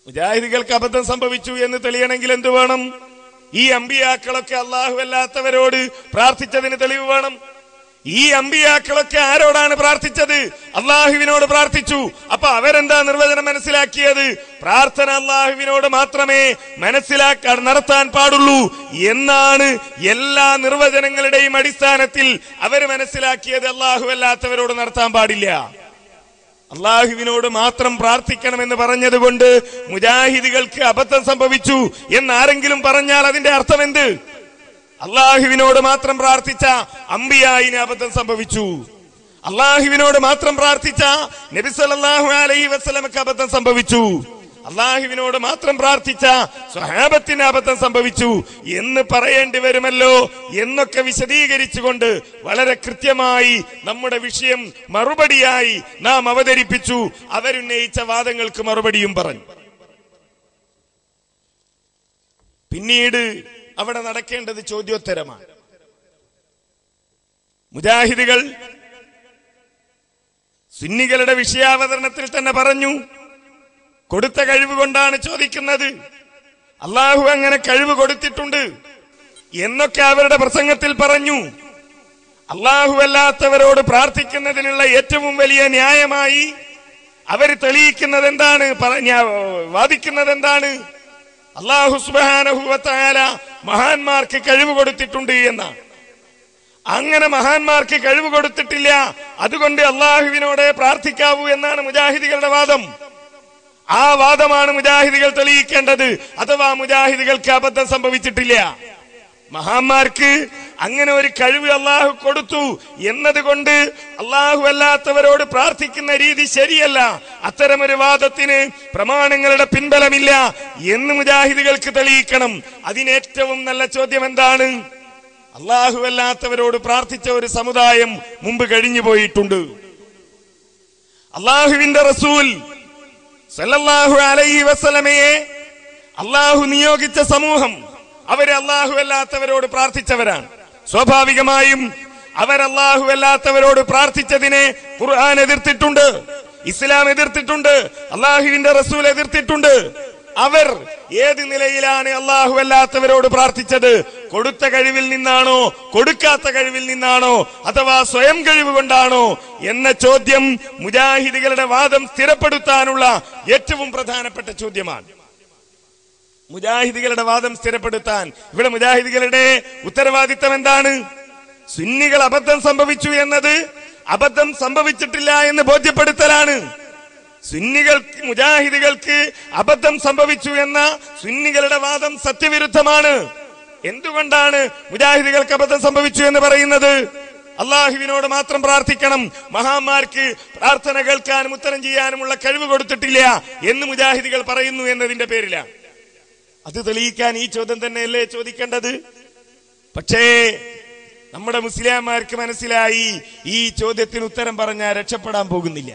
മുജാഹിദികൾക്ക് അബദ്ധം സംഭവിച്ചു എന്ന് തെളിയണമെങ്കിൽ എന്ത് വേണം ഈ അമ്പിയാക്കളൊക്കെ അള്ളാഹു അല്ലാത്തവരോട് പ്രാർത്ഥിച്ചതിന് തെളിവ് വേണം ഈ അമ്പിയാക്കളൊക്കെ ആരോടാണ് പ്രാർത്ഥിച്ചത് അള്ളാഹുവിനോട് പ്രാർത്ഥിച്ചു അപ്പൊ അവരെന്താ നിർവചനം മനസ്സിലാക്കിയത് പ്രാർത്ഥന അള്ളാഹുവിനോട് മാത്രമേ മനസ്സിലാക്കാൻ നടത്താൻ പാടുള്ളൂ എന്നാണ് എല്ലാ നിർവചനങ്ങളുടെയും അടിസ്ഥാനത്തിൽ അവർ മനസ്സിലാക്കിയത് അള്ളാഹു അല്ലാത്തവരോട് നടത്താൻ പാടില്ല അള്ളാഹുവിനോട് മാത്രം പ്രാർത്ഥിക്കണമെന്ന് പറഞ്ഞതുകൊണ്ട് മുജാഹിദികൾക്ക് അബദ്ധം സംഭവിച്ചു എന്നാരെങ്കിലും പറഞ്ഞാൽ അതിന്റെ അർത്ഥം എന്ത് അള്ളാഹുവിനോട് മാത്രം പ്രാർത്ഥിച്ച അമ്പിയായിന് അബദ്ധം സംഭവിച്ചു അള്ളാഹുവിനോട് മാത്രം പ്രാർത്ഥിച്ച നബി സല്ലല്ലാഹു അലൈഹി വസല്ലമക്ക് അബദ്ധം സംഭവിച്ചു അള്ളാഹുവിനോട് മാത്രം പ്രാർത്ഥിച്ച സ്വഹാബത്തിന് അബദ്ധം സംഭവിച്ചു എന്ന് പറയേണ്ടി വരുമല്ലോ എന്നൊക്കെ വിശദീകരിച്ചുകൊണ്ട് വളരെ കൃത്യമായി നമ്മുടെ വിഷയം മറുപടിയായി നാം അവതരിപ്പിച്ചു അവരുന്നയിച്ച വാദങ്ങൾക്ക് മറുപടിയും പറഞ്ഞു പിന്നീട് അവിടെ നടക്കേണ്ടത് ചോദ്യോത്തരമാണ് മുജാഹിദുകൾ സുന്നികളുടെ വിഷയാവതരണത്തിൽ തന്നെ പറഞ്ഞു കൊടുത്ത കഴിവ് കൊണ്ടാണ് ചോദിക്കുന്നത് അള്ളാഹു അങ്ങനെ കഴിവ് കൊടുത്തിട്ടുണ്ട് എന്നൊക്കെ അവരുടെ പ്രസംഗത്തിൽ പറഞ്ഞു അള്ളാഹു അല്ലാത്തവരോട് പ്രാർത്ഥിക്കുന്നതിനുള്ള ഏറ്റവും വലിയ ന്യായമായി അവർ തെളിയിക്കുന്നത് എന്താണ് പറഞ്ഞ വാദിക്കുന്നത് എന്താണ് അള്ളാഹു സുബാനഹുവത്തായാല മഹാന്മാർക്ക് കഴിവ് കൊടുത്തിട്ടുണ്ട് എന്നാണ് അങ്ങനെ മഹാന്മാർക്ക് കഴിവ് കൊടുത്തിട്ടില്ല അതുകൊണ്ട് അള്ളാഹുവിനോടെ പ്രാർത്ഥിക്കാവൂ എന്നാണ് മുജാഹിദികളുടെ വാദം ആ വാദമാണ് മുജാഹിദികൾ തെളിയിക്കേണ്ടത് അഥവാ മുജാഹിദികൾക്ക് അബദ്ധം സംഭവിച്ചിട്ടില്ല മഹാന്മാർക്ക് അങ്ങനെ ഒരു കഴിവ് അള്ളാഹു കൊടുത്തു എന്നതുകൊണ്ട് അള്ളാഹു അല്ലാത്തവരോട് പ്രാർത്ഥിക്കുന്ന രീതി ശരിയല്ല അത്തരമൊരു വാദത്തിന് പ്രമാണങ്ങളുടെ പിൻബലമില്ല എന്ന് മുജാഹിദുകൾക്ക് തെളിയിക്കണം അതിനേറ്റവും നല്ല ചോദ്യം എന്താണ് അള്ളാഹു അല്ലാത്തവരോട് പ്രാർത്ഥിച്ച ഒരു സമുദായം മുമ്പ് കഴിഞ്ഞു പോയിട്ടുണ്ട് അള്ളാഹുവിന്റെ റസൂൽ സല്ലല്ലാഹു അലൈഹി വസല്ലമയെ അള്ളാഹു നിയോഗിച്ച സമൂഹം അവര് അള്ളാഹു അല്ലാത്തവരോട് പ്രാർത്ഥിച്ചവരാണ് സ്വാഭാവികമായും അവർ അള്ളാഹു അല്ലാത്തവരോട് പ്രാർത്ഥിച്ചതിനെ ഖുർആൻ എതിർത്തിട്ടുണ്ട് ഇസ്ലാം എതിർത്തിട്ടുണ്ട് അള്ളാഹുവിന്റെ റസൂൽ എതിർത്തിട്ടുണ്ട് അവർ ഏത് നിലയിലാണ് അള്ളാഹു അല്ലാത്തവരോട് പ്രാർത്ഥിച്ചത് കൊടുത്ത കഴിവിൽ നിന്നാണോ കൊടുക്കാത്ത കഴിവിൽ നിന്നാണോ അഥവാ സ്വയം കഴിവ് കൊണ്ടാണോ എന്ന ചോദ്യം മുജാഹിദികളുടെ വാദം സ്ഥിരപ്പെടുത്താനുള്ള ഏറ്റവും പ്രധാനപ്പെട്ട ചോദ്യമാണ് മുജാഹിദികളുടെ വാദം സ്ഥിരപ്പെടുത്താൻ ഇവിടെ മുജാഹിദികളുടെ ഉത്തരവാദിത്തം എന്താണ് സുന്നികൾ അബദ്ധം സംഭവിച്ചു എന്നത് അബദ്ധം സംഭവിച്ചിട്ടില്ല എന്ന് ബോധ്യപ്പെടുത്തലാണ് സുന്നികൾക്ക് മുജാഹിദികൾക്ക് അബദ്ധം സംഭവിച്ചു എന്ന സുന്നികളുടെ വാദം സത്യവിരുദ്ധമാണ് എന്തുകൊണ്ടാണ് മുജാഹിദികൾക്ക് അബദ്ധം സംഭവിച്ചു എന്ന് പറയുന്നത് അള്ളാഹുവിനോട് മാത്രം പ്രാർത്ഥിക്കണം മഹാന്മാർക്ക് പ്രാർത്ഥന കേൾക്കാനും ഉത്തരം ചെയ്യാനുമുള്ള കഴിവ് കൊടുത്തിട്ടില്ല എന്ന് മുജാഹിദികൾ പറയുന്നു എന്നതിന്റെ പേരിലാണ് അത് തെളിയിക്കാൻ ഈ ചോദ്യം തന്നെയല്ലേ ചോദിക്കേണ്ടത് പക്ഷേ നമ്മുടെ മുസ്ലിംമാർക്ക് മനസ്സിലായി ഈ ചോദ്യത്തിന് ഉത്തരം പറഞ്ഞാൽ രക്ഷപ്പെടാൻ പോകുന്നില്ല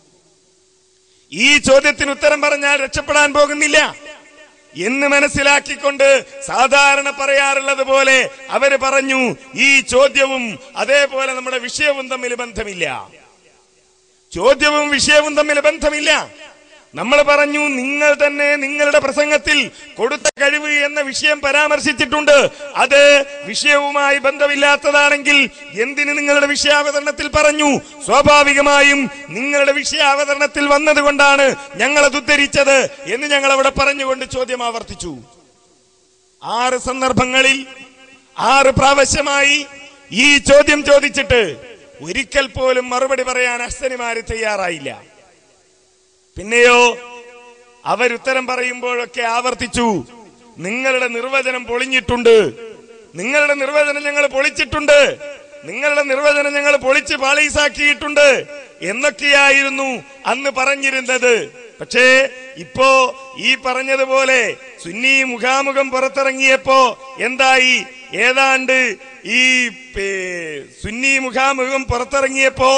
ഈ ചോദ്യത്തിന് ഉത്തരം പറഞ്ഞാൽ രക്ഷപ്പെടാൻ പോകുന്നില്ല എന്ന് മനസ്സിലാക്കിക്കൊണ്ട് സാധാരണ പറയാറുള്ളത് പോലെ അവര് പറഞ്ഞു ഈ ചോദ്യവും അതേപോലെ നമ്മുടെ വിഷയവും തമ്മിൽ ബന്ധമില്ല ചോദ്യവും വിഷയവും തമ്മിൽ ബന്ധമില്ല നമ്മൾ പറഞ്ഞു നിങ്ങൾ തന്നെ നിങ്ങളുടെ പ്രസംഗത്തിൽ കൊടുത്ത കഴിവ് എന്ന വിഷയം പരാമർശിച്ചിട്ടുണ്ട് അത് വിഷയവുമായി ബന്ധമില്ലാത്തതാണെങ്കിൽ എന്തിന് നിങ്ങളുടെ വിഷയാവതരണത്തിൽ പറഞ്ഞു സ്വാഭാവികമായും നിങ്ങളുടെ വിഷയാവതരണത്തിൽ വന്നതുകൊണ്ടാണ് ഞങ്ങളത് ഉദ്ധരിച്ചത് എന്ന് ഞങ്ങൾ അവിടെ പറഞ്ഞുകൊണ്ട് ചോദ്യം ആവർത്തിച്ചു ആറ് സന്ദർഭങ്ങളിൽ ആറ് പ്രാവശ്യമായി ഈ ചോദ്യം ചോദിച്ചിട്ട് ഒരിക്കൽ പോലും മറുപടി പറയാൻ അസ്തനിമാര് തയ്യാറായില്ല പിന്നെയോ അവരുത്തരം പറയുമ്പോഴൊക്കെ ആവർത്തിച്ചു നിങ്ങളുടെ നിർവചനം പൊളിഞ്ഞിട്ടുണ്ട് നിങ്ങളുടെ നിർവചനം ഞങ്ങൾ പൊളിച്ചിട്ടുണ്ട് നിങ്ങളുടെ നിർവചനം ഞങ്ങൾ പൊളിച്ച് പാളീസാക്കിയിട്ടുണ്ട് എന്നൊക്കെയായിരുന്നു അന്ന് പറഞ്ഞിരുന്നത് പക്ഷേ ഇപ്പോ ഈ പറഞ്ഞതുപോലെ സുന്നി മുഖാമുഖം പുറത്തിറങ്ങിയപ്പോ എന്തായി ഏതാണ്ട് ഈ പേ- സുന്നി മുഖാമുഖം പുറത്തിറങ്ങിയപ്പോ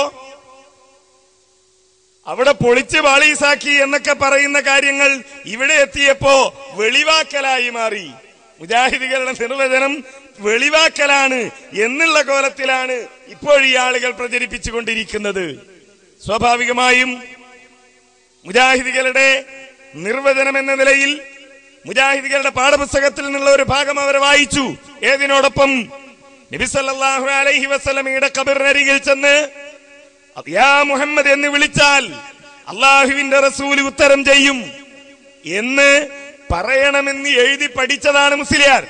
അവിടെ പൊളിച്ച് പാളീസാക്കി എന്നൊക്കെ പറയുന്ന കാര്യങ്ങൾ ഇവിടെ എത്തിയപ്പോ വെളിവാക്കലായി മാറി മുജാഹിദികളുടെ നിർവചനം വെളിവാക്കലാണ് എന്നുള്ള കോലത്തിലാണ് ഇപ്പോൾ ഈ ആളുകൾ പ്രചരിപ്പിച്ചുകൊണ്ടിരിക്കുന്നത് സ്വാഭാവികമായും മുജാഹിദികളുടെ നിർവചനം എന്ന നിലയിൽ മുജാഹിദികളുടെ പാഠപുസ്തകത്തിൽ നിന്നുള്ള ഒരു ഭാഗം അവർ വായിച്ചു ഏതിനോടൊപ്പം നബി സല്ലല്ലാഹു അലൈഹി വസല്ലമയുടെ ഖബറിനരികിൽ ചെന്ന് യാ മുഹമ്മദ് എന്ന് വിളിച്ചാൽ അള്ളാഹുവിന്റെ റസൂൽ ഉത്തരം ചെയ്യും എന്ന് പറയണമെന്ന് എഴുതി പഠിച്ചതാണ് മുസ്ലിയാർ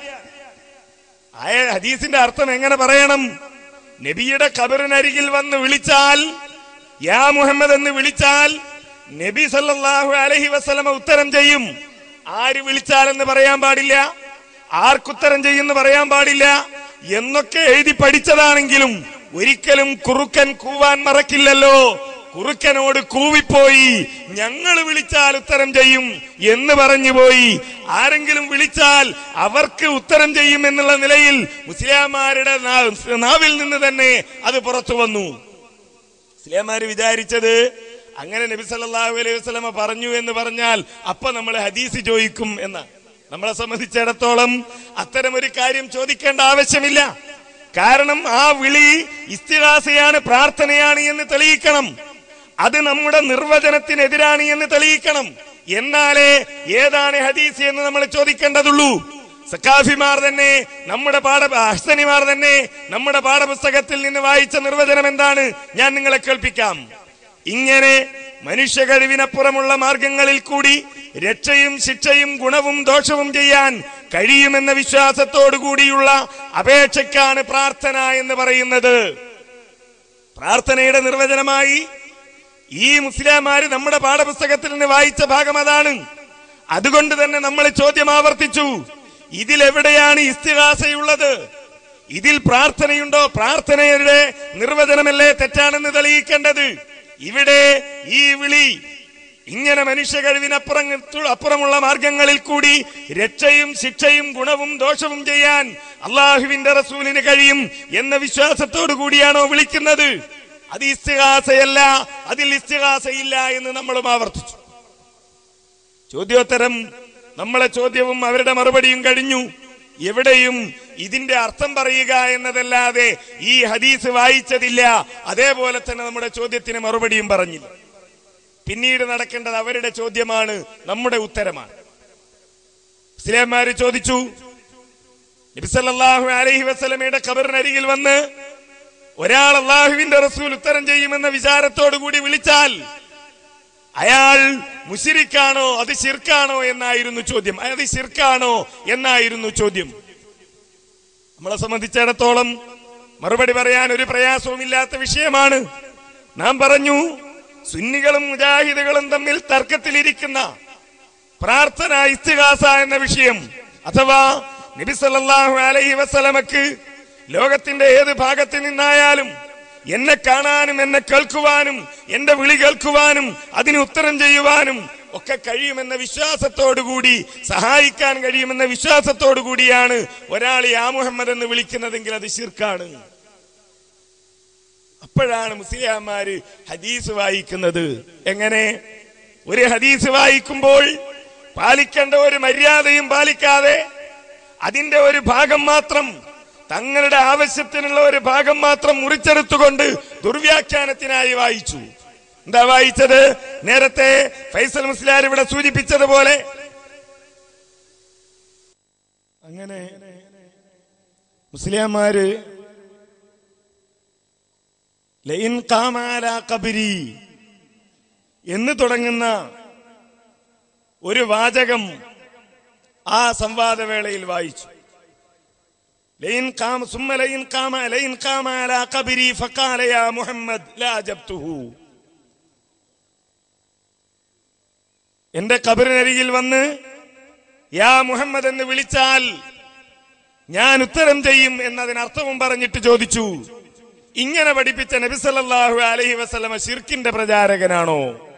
ആ ഹദീസിന്റെ അർത്ഥം എങ്ങനെ പറയണം നബിയുടെ ഖബറിനരികിൽ വന്ന് വിളിച്ചാൽ യാ മുഹമ്മദ് എന്ന് വിളിച്ചാൽ നബി സല്ലല്ലാഹു അലൈഹി വസല്ലമ ഉത്തരം ചെയ്യും ആര് വിളിച്ചാലെന്ന് പറയാൻ പാടില്ല ആർക്കുത്തരം ചെയ്യുമെന്ന് പറയാൻ പാടില്ല എന്നൊക്കെ എഴുതി പഠിച്ചതാണെങ്കിലും ഒരിക്കലും കുറുക്കൻ കൂവാൻ മറക്കില്ലല്ലോ കുറുക്കനോട് കൂവിപ്പോയി ഞങ്ങൾ വിളിച്ചാൽ ഉത്തരം ചെയ്യും എന്ന് പറഞ്ഞു പോയി ആരെങ്കിലും വിളിച്ചാൽ അവർക്ക് ഉത്തരം ചെയ്യും എന്നുള്ള നിലയിൽ മുസ്ലിംമാരുടെ നാ- നാവിൽ നിന്ന് തന്നെ അത് പുറത്തു വന്നു മുസ്ലിംമാര് വിചാരിച്ചത് അങ്ങനെ നബി സല്ലല്ലാഹു അലൈഹി വസല്ലമ പറഞ്ഞു എന്ന് പറഞ്ഞാൽ അപ്പൊ നമ്മൾ ഹദീസ് ചോദിക്കും എന്ന് നമ്മളെ സംബന്ധിച്ചിടത്തോളം അത്തരം ഒരു കാര്യം ചോദിക്കേണ്ട ആവശ്യമില്ല കാരണം ആ വിളി ഇസ്തിഹാസയാണ് പ്രാർത്ഥനയാണ് എന്ന് തെളിയിക്കണം അത് നമ്മുടെ നിർവചനത്തിനെതിരാണ് എന്ന് തെളിയിക്കണം എന്നാലേ ഏതാണ് ഹദീസ് എന്ന് നമ്മൾ ചോദിക്കേണ്ടതുള്ളൂ സക്കാഫിമാർ തന്നെ നമ്മുടെ പാഠ അഹ്സനിമാർ തന്നെ നമ്മുടെ പാഠപുസ്തകത്തിൽ നിന്ന് വായിച്ച നിർവചനം എന്താണ് ഞാൻ നിങ്ങളെ കേൾപ്പിക്കാം ഇങ്ങനെ മനുഷ്യ കഴിവിനപ്പുറമുള്ള മാർഗങ്ങളിൽ കൂടി രക്ഷയും ശിക്ഷയും ഗുണവും ദോഷവും ചെയ്യാൻ കഴിയുമെന്ന വിശ്വാസത്തോടു കൂടിയുള്ള അപേക്ഷയ്ക്കാണ് പ്രാർത്ഥന എന്ന് പറയുന്നത് പ്രാർത്ഥനയുടെ നിർവചനമായി ഈ മുസ്ലിംമാര് നമ്മുടെ പാഠപുസ്തകത്തിൽ നിന്ന് വായിച്ച ഭാഗം അതാണ് അതുകൊണ്ട് തന്നെ നമ്മൾ ചോദ്യം ആവർത്തിച്ചു ഇതിലെവിടെയാണ് ഇസ്തിഹാസയുള്ളത് ഇതിൽ പ്രാർത്ഥനയുണ്ടോ പ്രാർത്ഥനയുടെ നിർവചനമല്ലേ തെറ്റാണെന്ന് തെളിയിക്കേണ്ടത് ഇവിടെ ഈ വിളി ഇങ്ങനെ മനുഷ്യ കഴിവിനപ്പുറം അപ്പുറമുള്ള മാർഗങ്ങളിൽ കൂടി രക്ഷയും ശിക്ഷയും ഗുണവും ദോഷവും ചെയ്യാൻ അള്ളാഹുവിന്റെ റസൂലിന് കഴിയും എന്ന വിശ്വാസത്തോടു കൂടിയാണോ വിളിക്കുന്നത് അത് ഇസ്തിഹാസയല്ല അതിൽ ഇസ്തിഹാസയില്ല എന്ന് നമ്മളും ആവർത്തിച്ചു ചോദ്യോത്തരം നമ്മളെ ചോദ്യവും അവരുടെ മറുപടിയും കഴിഞ്ഞു എവിടെയും ഇതിന്റെ അർത്ഥം പറയുക എന്നതല്ലാതെ ഈ ഹദീസ് വായിച്ചതില്ല അതേപോലെ തന്നെ നമ്മുടെ ചോദ്യത്തിന് മറുപടിയും പറഞ്ഞില്ല പിന്നീട് നടക്കേണ്ടത് അവരുടെ ചോദ്യമാണ് നമ്മുടെ ഉത്തരമാണ് ഇസ്ലാമാര് ചോദിച്ചു നബിസല്ലാഹു അലൈഹി വസ്ലമയുടെ ഖബറിനരികിൽ വന്ന് ഒരാൾ അള്ളാഹുവിന്റെ റസൂൽ ഉത്തരം ചെയ്യുമെന്ന വിചാരത്തോടു കൂടി വിളിച്ചാൽ അയാൾ മുഷിരിക്കാണോ അത് ശിർക്കാണോ എന്നായിരുന്നു ചോദ്യം അത് ശിർക്കാണോ എന്നായിരുന്നു ചോദ്യം നമ്മളെ സംബന്ധിച്ചിടത്തോളം മറുപടി പറയാൻ ഒരു പ്രയാസവുമില്ലാത്ത വിഷയമാണ് നാം പറഞ്ഞു സുന്നികളും മുജാഹിദുകളും തമ്മിൽ തർക്കത്തിലിരിക്കുന്ന പ്രാർത്ഥന ഇസ്തിഹാസ എന്ന വിഷയം അഥവാ നബി സല്ലല്ലാഹു അലൈഹി വസല്ലമക്ക് ലോകത്തിന്റെ ഏത് ഭാഗത്ത് നിന്നായാലും എന്നെ കാണാനും എന്നെ കേൾക്കുവാനും എന്റെ വിളി കേൾക്കുവാനും അതിന് ഉത്തരം ചെയ്യുവാനും ഒക്കെ കഴിയുമെന്ന വിശ്വാസത്തോടുകൂടി സഹായിക്കാൻ കഴിയുമെന്ന വിശ്വാസത്തോടു കൂടിയാണ് ഒരാൾ യാ മുഹമ്മദ് എന്ന് വിളിക്കുന്നതെങ്കിൽ അത് ശിർക്കാണ് അപ്പോഴാണ് മുസ്ലിയാമാര് ഹദീസ് വായിക്കുന്നത് എങ്ങനെ ഒരു ഹദീസ് വായിക്കുമ്പോൾ പാലിക്കേണ്ട ഒരു മര്യാദയും പാലിക്കാതെ അതിന്റെ ഒരു ഭാഗം മാത്രം തങ്ങളുടെ ആവശ്യത്തിനുള്ള ഒരു ഭാഗം മാത്രം മുറിച്ചെടുത്തുകൊണ്ട് ദുർവ്യാഖ്യാനത്തിനായി വായിച്ചു എന്താ വായിച്ചത് നേരത്തെ ഫൈസൽ മുസ്ലിയാർ ഇവിടെ സൂചിപ്പിച്ചതുപോലെ അങ്ങനെ മുസ്ലിംമാര് ലൈൻ കാമാല കബരി എന്ന് തുടങ്ങുന്ന ഒരു വാചകം ആ സംവാദവേളയിൽ വായിച്ചു ലൈൻ കാമ സുമ്മ ലൈൻ കാമ ലൈൻ കാമാല കബരി ഫക്കാല യാ മുഹമ്മദ് ലാ ജബ്തുഹു എന്റെ കബറിനരികിൽ വന്ന് യാ മുഹമ്മദ് എന്ന് വിളിച്ചാൽ ഞാൻ ഉത്തരം ചെയ്യും എന്നതിനർത്ഥവും പറഞ്ഞിട്ട് ചോദിച്ചു ഇങ്ങനെ പഠിപ്പിച്ച നബിസല്ലാഹു അലഹി വസ്ലമ ഷിർക്കിന്റെ പ്രചാരകനാണോ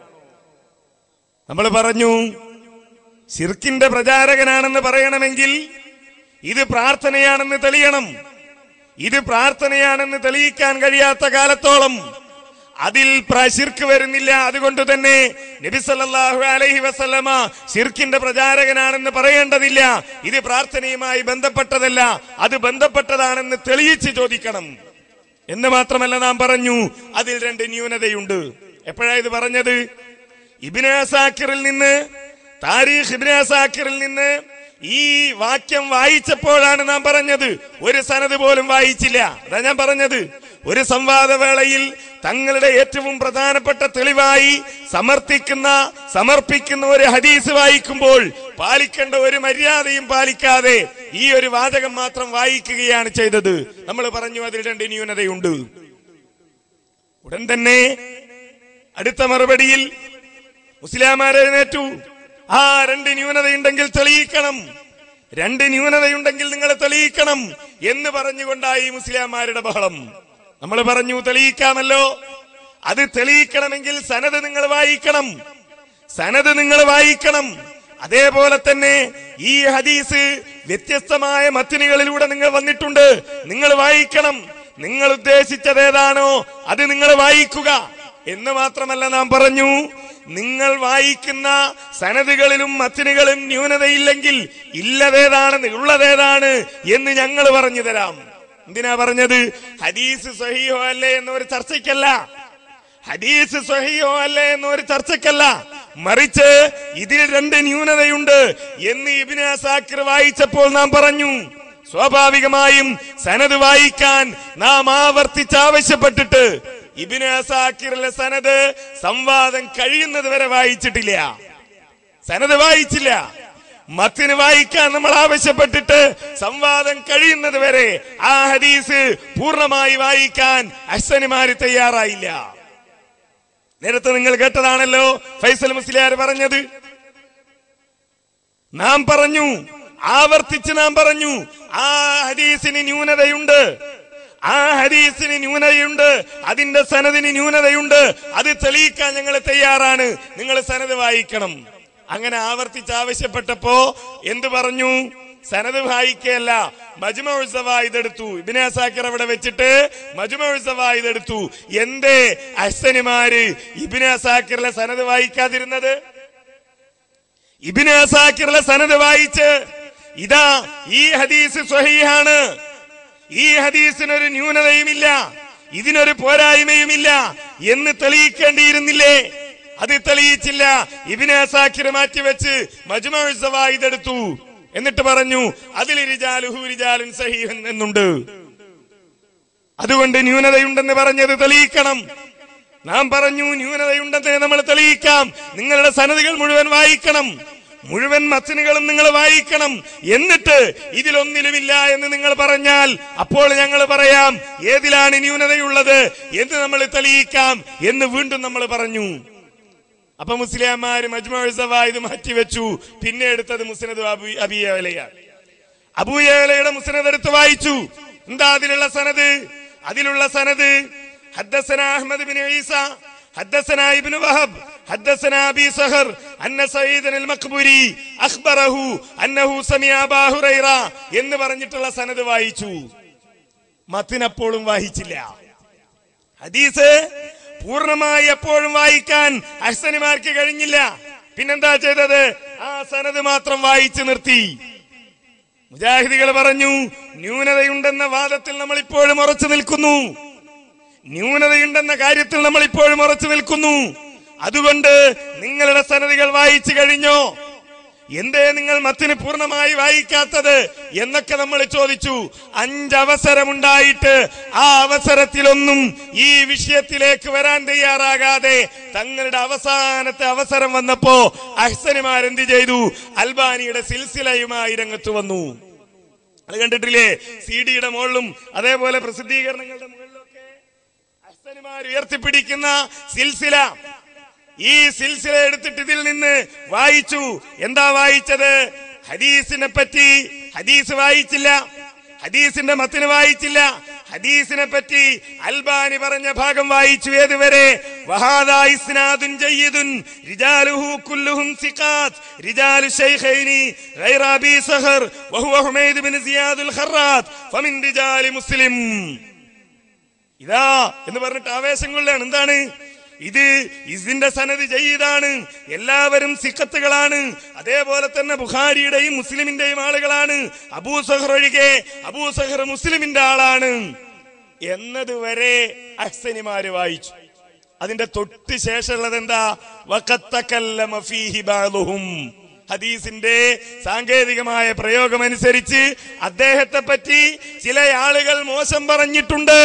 നമ്മൾ പറഞ്ഞു ഷിർക്കിന്റെ പ്രചാരകനാണെന്ന് പറയണമെങ്കിൽ ഇത് പ്രാർത്ഥനയാണെന്ന് തെളിയണം ഇത് പ്രാർത്ഥനയാണെന്ന് തെളിയിക്കാൻ കഴിയാത്ത കാലത്തോളം അതിൽ ഷിർക്ക് വരുന്നില്ല അതുകൊണ്ട് തന്നെ നബി സല്ലല്ലാഹു അലൈഹി വസല്ലമ ഷിർക്കിന്റെ പ്രചാരകനാണെന്ന് പറയേണ്ടതില്ല ഇത് പ്രാർത്ഥനയുമായി ബന്ധപ്പെട്ടതല്ല അത് ബന്ധപ്പെട്ടതാണെന്ന് തെളിയിച്ച് ചോദിക്കണം എന്ന് മാത്രമല്ല നാം പറഞ്ഞു അതിൽ രണ്ട് ന്യൂനതയുണ്ട് എപ്പോഴാ ഇത് പറഞ്ഞത് ഇബിന് സാക്കിറിൽ നിന്ന് താരീഖ് ഇബ്നു അസാക്കിറിൽ നിന്ന് ഈ വാക്യം വായിച്ചപ്പോഴാണ് നാം പറഞ്ഞത് ഒരു സനത് പോലും വായിച്ചില്ല അതാ ഞാൻ പറഞ്ഞത് ഒരു സംവാദവേളയിൽ തങ്ങളുടെ ഏറ്റവും പ്രധാനപ്പെട്ട തെളിവായി സമർത്ഥിക്കുന്ന സമർപ്പിക്കുന്ന ഒരു ഹദീസ് വായിക്കുമ്പോൾ പാലിക്കേണ്ട ഒരു മര്യാദയും പാലിക്കാതെ ഈ ഒരു വാചകം മാത്രം വായിക്കുകയാണ് ചെയ്തത് നമ്മൾ പറഞ്ഞു അതിൽ രണ്ട് ന്യൂനതയുണ്ട് ഉടൻ തന്നെ അടുത്ത മറുപടിയിൽ മുസ്ലിമാരെ എഴുന്നേറ്റു ആ രണ്ട് ന്യൂനതയുണ്ടെങ്കിൽ തെളിയിക്കണം രണ്ട് ന്യൂനതയുണ്ടെങ്കിൽ നിങ്ങൾ തെളിയിക്കണം എന്ന് പറഞ്ഞുകൊണ്ടായി മുസ്ലിംമാരുടെ ബഹളം നമ്മൾ പറഞ്ഞു തെളിയിക്കാമല്ലോ അത് തെളിയിക്കണമെങ്കിൽ സനത് നിങ്ങൾ വായിക്കണം സനത് നിങ്ങൾ വായിക്കണം അതേപോലെ തന്നെ ഈ ഹദീസ് വ്യത്യസ്തമായ മത്തിനുകളിലൂടെ നിങ്ങൾ വന്നിട്ടുണ്ട് നിങ്ങൾ വായിക്കണം നിങ്ങൾ ഉദ്ദേശിച്ചത് ഏതാണോ അത് നിങ്ങൾ വായിക്കുക എന്ന് മാത്രമല്ല നാം പറഞ്ഞു നിങ്ങൾ വായിക്കുന്ന സനതുകളിലും മത്തിനുകളും ന്യൂനതയില്ലെങ്കിൽ ഇല്ലതേതാണ് ഉള്ളതേതാണ് എന്ന് ഞങ്ങൾ പറഞ്ഞു തരാം എന്തിനാ പറഞ്ഞത് ഹദീസ് സഹിയോ അല്ലേ എന്നൊരു ചർച്ചയ്ക്കല്ല ഹദീസ് സഹിയോ അല്ലേ എന്നൊരു ചർച്ചയ്ക്കല്ല മറിച്ച് ഇതിൽ രണ്ട് ന്യൂനതയുണ്ട് എന്ന് ഇബിന് അസാക്കിർ വായിച്ചപ്പോൾ നാം പറഞ്ഞു സ്വാഭാവികമായും സനത് വായിക്കാൻ നാം ആവർത്തിച്ച് ആവശ്യപ്പെട്ടിട്ട് ഇബിന് അസാക്കിറിലെ സനത് സംവാദം കഴിയുന്നത് വരെ വായിച്ചിട്ടില്ല സനത് വായിച്ചില്ല മത്തിന് വായിക്കാൻ നമ്മൾ ആവശ്യപ്പെട്ടിട്ട് സംവാദം കഴിയുന്നത് വരെ ആ ഹദീസ് പൂർണ്ണമായി വായിക്കാൻ അശ്വനിമാര് തയ്യാറായില്ല നേരത്തെ നിങ്ങൾ കേട്ടതാണല്ലോ ഫൈസൽ മുസ്ലിയാർ പറഞ്ഞത് നാം പറഞ്ഞു ആവർത്തിച്ച് നാം പറഞ്ഞു ആ ഹദീസിന് ന്യൂനതയുണ്ട് ആ ഹദീസിന് ന്യൂനതയുണ്ട് അതിന്റെ സനദിന് ന്യൂനതയുണ്ട് അത് തെളിയിക്കാൻ ഞങ്ങൾ തയ്യാറാണ് നിങ്ങൾ സനത് വായിക്കണം അങ്ങനെ ആവർത്തിച്ച് ആവശ്യപ്പെട്ടപ്പോ എന്ത് പറഞ്ഞു സനത് വായിക്കല്ല മജ്മ ഉത്സവ ഇതെടുത്തു ഇബിനെ സാക്കിർ അവിടെ വെച്ചിട്ട് മജ്മ ഉത്സവ ഇതെടുത്തു എന്തേ അഹ്സനിമാര് ഇബിനെ സാക്കിറിലെ സനത് വായിക്കാതിരുന്നത് ഇബിന് അസാക്കിറിലെ സനത് വായിച്ച് ഇതാ ഈ ഹദീസ് സ്വഹീഹാണ് ഈ ഹദീസിനൊരു ന്യൂനതയുമില്ല ഇതിനൊരു പോരായ്മയുമില്ല എന്ന് തെളിയിക്കേണ്ടിയിരുന്നില്ലേ അത് തെളിയിച്ചില്ല ഇബിനെ അസാക്കിർ മാറ്റിവെച്ച് മജ്മ ഉത്സവ ഇതെടുത്തു എന്നിട്ട് പറഞ്ഞു അതിൽ റിജാലുഹു റിജാലുൻ സഹീഹൻ എന്നുണ്ട് അതുകൊണ്ട് ന്യൂനതയുണ്ടെന്ന് പറഞ്ഞത് തെളിയിക്കണം നാം പറഞ്ഞു ന്യൂനതയുണ്ടെന്ന് നമ്മൾ തെളിയിക്കാം നിങ്ങളുടെ സനതുകൾ മുഴുവൻ വായിക്കണം മുഴുവൻ മസിനുകളും നിങ്ങൾ വായിക്കണം എന്നിട്ട് ഇതിലൊന്നിലുമില്ല എന്ന് നിങ്ങൾ പറഞ്ഞാൽ അപ്പോൾ ഞങ്ങൾ പറയാം ഏതിലാണ് ന്യൂനതയുള്ളത് എന്ന് നമ്മൾ തെളിയിക്കാം എന്ന് വീണ്ടും നമ്മൾ പറഞ്ഞു അപ്പൊ മുസ്ലിംമാര് മജ്മോത്സവ ഇത് മാറ്റിവെച്ചു പിന്നെ എടുത്തത് മുസ്നദ് അബു- അബിയലയാണ് അബൂയലയുടെ മുസ്നദ് എടുത്ത് വായിച്ചു എന്താ അതിലുള്ള സനത് അതിലുള്ള സനത് ഹദ്ദസന അഹ്മദ് ബിൻ ഈസ ഹദ്ദസന ഇബ്നു വഹബ് حدثنا ابي سهر ان سعيد المقبري اخبره انه سمع ابا هريره എന്ന് പറഞ്ഞിട്ടുള്ള സനത് വായിച്ചു മത്തിനപ്പോഴും വായിച്ചില്ല ഹദീസ് പൂർണ്ണമായി എപ്പോഴും വായിക്കാൻ അഹ്സനിമാർക്ക് കഴിഞ്ഞില്ല പിന്നെന്താ ചെയ്തത് ആ സനത് മാത്രം വായിച്ചു നിർത്തി മുജാഹിദികൾ പറഞ്ഞു ന്യൂനതയുണ്ടെന്ന വാദത്തിൽ നമ്മൾ ഇപ്പോഴും ഉറച്ചു നിൽക്കുന്നു ന്യൂനതയുണ്ടെന്ന കാര്യത്തിൽ നമ്മൾ ഇപ്പോഴും ഉറച്ചു നിൽക്കുന്നു അതുകൊണ്ട് നിങ്ങളുടെ സനദികൾ വായിച്ചു കഴിഞ്ഞോ എന്തേ നിങ്ങൾ മത്തിന് പൂർണ്ണമായി വായിക്കാത്തത് എന്നൊക്കെ നമ്മൾ ചോദിച്ചു അഞ്ചവസരമുണ്ടായിട്ട് ആ അവസരത്തിലൊന്നും ഈ വിഷയത്തിലേക്ക് വരാൻ തയ്യാറാകാതെ തങ്ങളുടെ അവസാനത്തെ അവസരം വന്നപ്പോ അഹ്സനിമാരെന്ത് ചെയ്തു അൽബാനിയുടെ സിൽസിലയുമായി രംഗത്ത് വന്നു അത് കണ്ടിട്ടില്ലേ സി ഡിയുടെ മുകളിലും അതേപോലെ പ്രസിദ്ധീകരണങ്ങളുടെ മുകളിലൊക്കെ അഹ്സനിമാർ ഉയർത്തിപ്പിടിക്കുന്ന സിൽസില ഈ സിൽസില എടുത്തിട്ട് ഇതിൽ നിന്ന് വായിച്ചു എന്താ വായിച്ചത് ഹദീസിനെ പറ്റി ഹദീസ് വായിച്ചില്ല ഹദീസിന്റെ മത്തിന് വായിച്ചില്ല ഹദീസിനെ പറ്റി അൽബാനി പറഞ്ഞ ഭാഗം വായിച്ചു ഏതുവരെ വഹാദാ ഇസ്നാദുൻ ജയ്യിദുൻ റിജാലുഹു കുല്ലുഹും സിഖാത്ത് റിജാലു ശൈഖൈനി ഗൈറ അബീ സഹർ വഹുവ ഹുമൈദ് ബിൻ സിയാദുൽ ഖറാത്ത് ഫമിൻ റിജാലി മുസ്ലിം ഇതാ എന്ന് പറഞ്ഞിട്ട് ആവേശം കൊള്ളുകയാണ് എന്താണ് ഇത് ഇതിന്റെ സനത് ജയ്യിദാണ് എല്ലാവരും സിക്കത്തുകളാണ് അതേപോലെ തന്നെ ബുഖാരിയുടെയും മുസ്ലിമിന്റെയും ആളുകളാണ് അബൂ സഹർ ഒഴികെ അബൂ സഹർ മുസ്ലിമിന്റെ ആളാണ് എന്നതുവരെ അഹ്സനിമാര് വായിച്ചു അതിന്റെ തൊട്ട് ശേഷമുള്ളത് എന്താ വഖത്തക്കല്ലമ ഫീഹി ബഅദുഹും ഹദീസിന്റെ സാങ്കേതികമായ പ്രയോഗമനുസരിച്ച് അദ്ദേഹത്തെ പറ്റി ചില ആളുകൾ മോശം പറഞ്ഞിട്ടുണ്ട്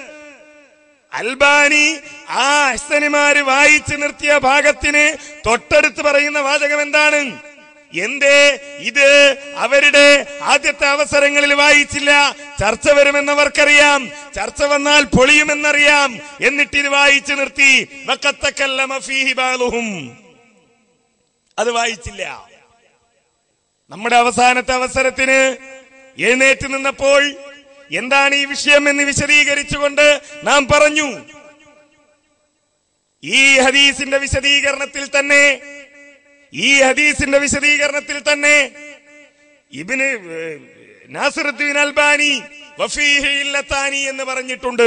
അൽബാനി ആ അഹ്സനിമാര് വായിച്ചു നിർത്തിയ ഭാഗത്തിന് തൊട്ടടുത്ത് പറയുന്ന വാചകം എന്താണ് എന്തേ ഇത് അവരുടെ ആദ്യത്തെ അവസരങ്ങളിൽ വായിച്ചില്ല ചർച്ച വരുമെന്നവർക്കറിയാം ചർച്ച വന്നാൽ പൊളിയുമെന്നറിയാം എന്നിട്ട് ഇത് വായിച്ചു നിർത്തി വക്കത്തക്കല്ലമ ഫീഹി ബാലുഹും. അത് വായിച്ചില്ല നമ്മുടെ അവസാനത്തെ അവസരത്തിന് എഴുന്നേറ്റ് നിന്നപ്പോൾ എന്താണ് ഈ വിഷയം എന്ന് വിശദീകരിച്ചുകൊണ്ട് നാം പറഞ്ഞു ഈ ഹദീസിന്റെ വിശദീകരണത്തിൽ തന്നെ ഈ ഹദീസിന്റെ വിശദീകരണത്തിൽ തന്നെ ഇബിന് ഏഹ്, നാസിറുദ്ദീൻ അൽബാനി വഫീഹി ഇല്ലത്താനി എന്ന് പറഞ്ഞിട്ടുണ്ട്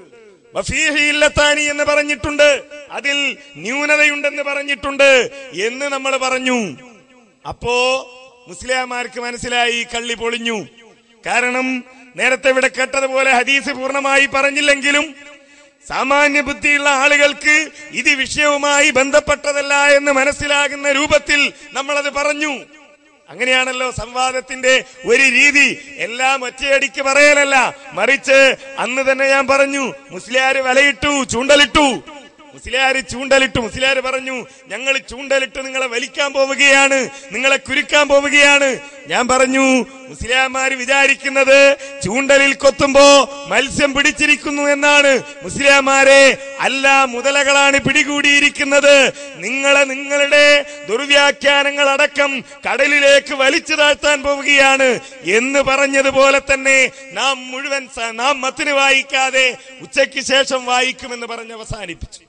വഫീഹി ഇല്ലത്താനി എന്ന് പറഞ്ഞിട്ടുണ്ട് അതിൽ ന്യൂനതയുണ്ടെന്ന് പറഞ്ഞിട്ടുണ്ട് എന്ന് നമ്മൾ പറഞ്ഞു അപ്പോ മുസ്ലിംമാർക്ക് മനസ്സിലായി കള്ളി പൊളിഞ്ഞു കാരണം നേരത്തെ ഇവിടെ കേട്ടതുപോലെ ഹദീസ് പൂർണ്ണമായി പറഞ്ഞില്ലെങ്കിലും സാമാന്യ ബുദ്ധിയുള്ള ആളുകൾക്ക് ഇത് വിഷയവുമായി ബന്ധപ്പെട്ടതല്ല എന്ന് മനസ്സിലാകുന്ന രൂപത്തിൽ നമ്മളത് പറഞ്ഞു അങ്ങനെയാണല്ലോ സംവാദത്തിന്റെ ഒരു രീതി എല്ലാം ഒറ്റയടിക്ക് പറയലല്ല മറിച്ച് അന്ന് തന്നെ ഞാൻ പറഞ്ഞു മുസ്ലിയാര് വലയിട്ടു ചൂണ്ടലിട്ടു മുസ്ലിയാര് ചൂണ്ടലിട്ടു മുസ്ലിയാര് പറഞ്ഞു ഞങ്ങൾ ചൂണ്ടലിട്ട് നിങ്ങളെ വലിക്കാൻ പോവുകയാണ് നിങ്ങളെ കുരുക്കാൻ പോവുകയാണ് ഞാൻ പറഞ്ഞു മുസ്ലിയാമാര് വിചാരിക്കുന്നത് ചൂണ്ടലിൽ കൊത്തുമ്പോ മത്സ്യം പിടിച്ചിരിക്കുന്നു എന്നാണ് മുസ്ലിയാമാരെ അല്ല മുതലകളാണ് പിടികൂടിയിരിക്കുന്നത് നിങ്ങളെ നിങ്ങളുടെ ദുർവ്യാഖ്യാനങ്ങൾ അടക്കം കടലിലേക്ക് വലിച്ചു താഴ്ത്താൻ പോവുകയാണ് എന്ന് പറഞ്ഞതുപോലെ തന്നെ നാം മുഴുവൻ സ- നാം മത്തിന് വായിക്കാതെ ഉച്ചയ്ക്ക് ശേഷം വായിക്കുമെന്ന് പറഞ്ഞ് അവസാനിപ്പിച്ചു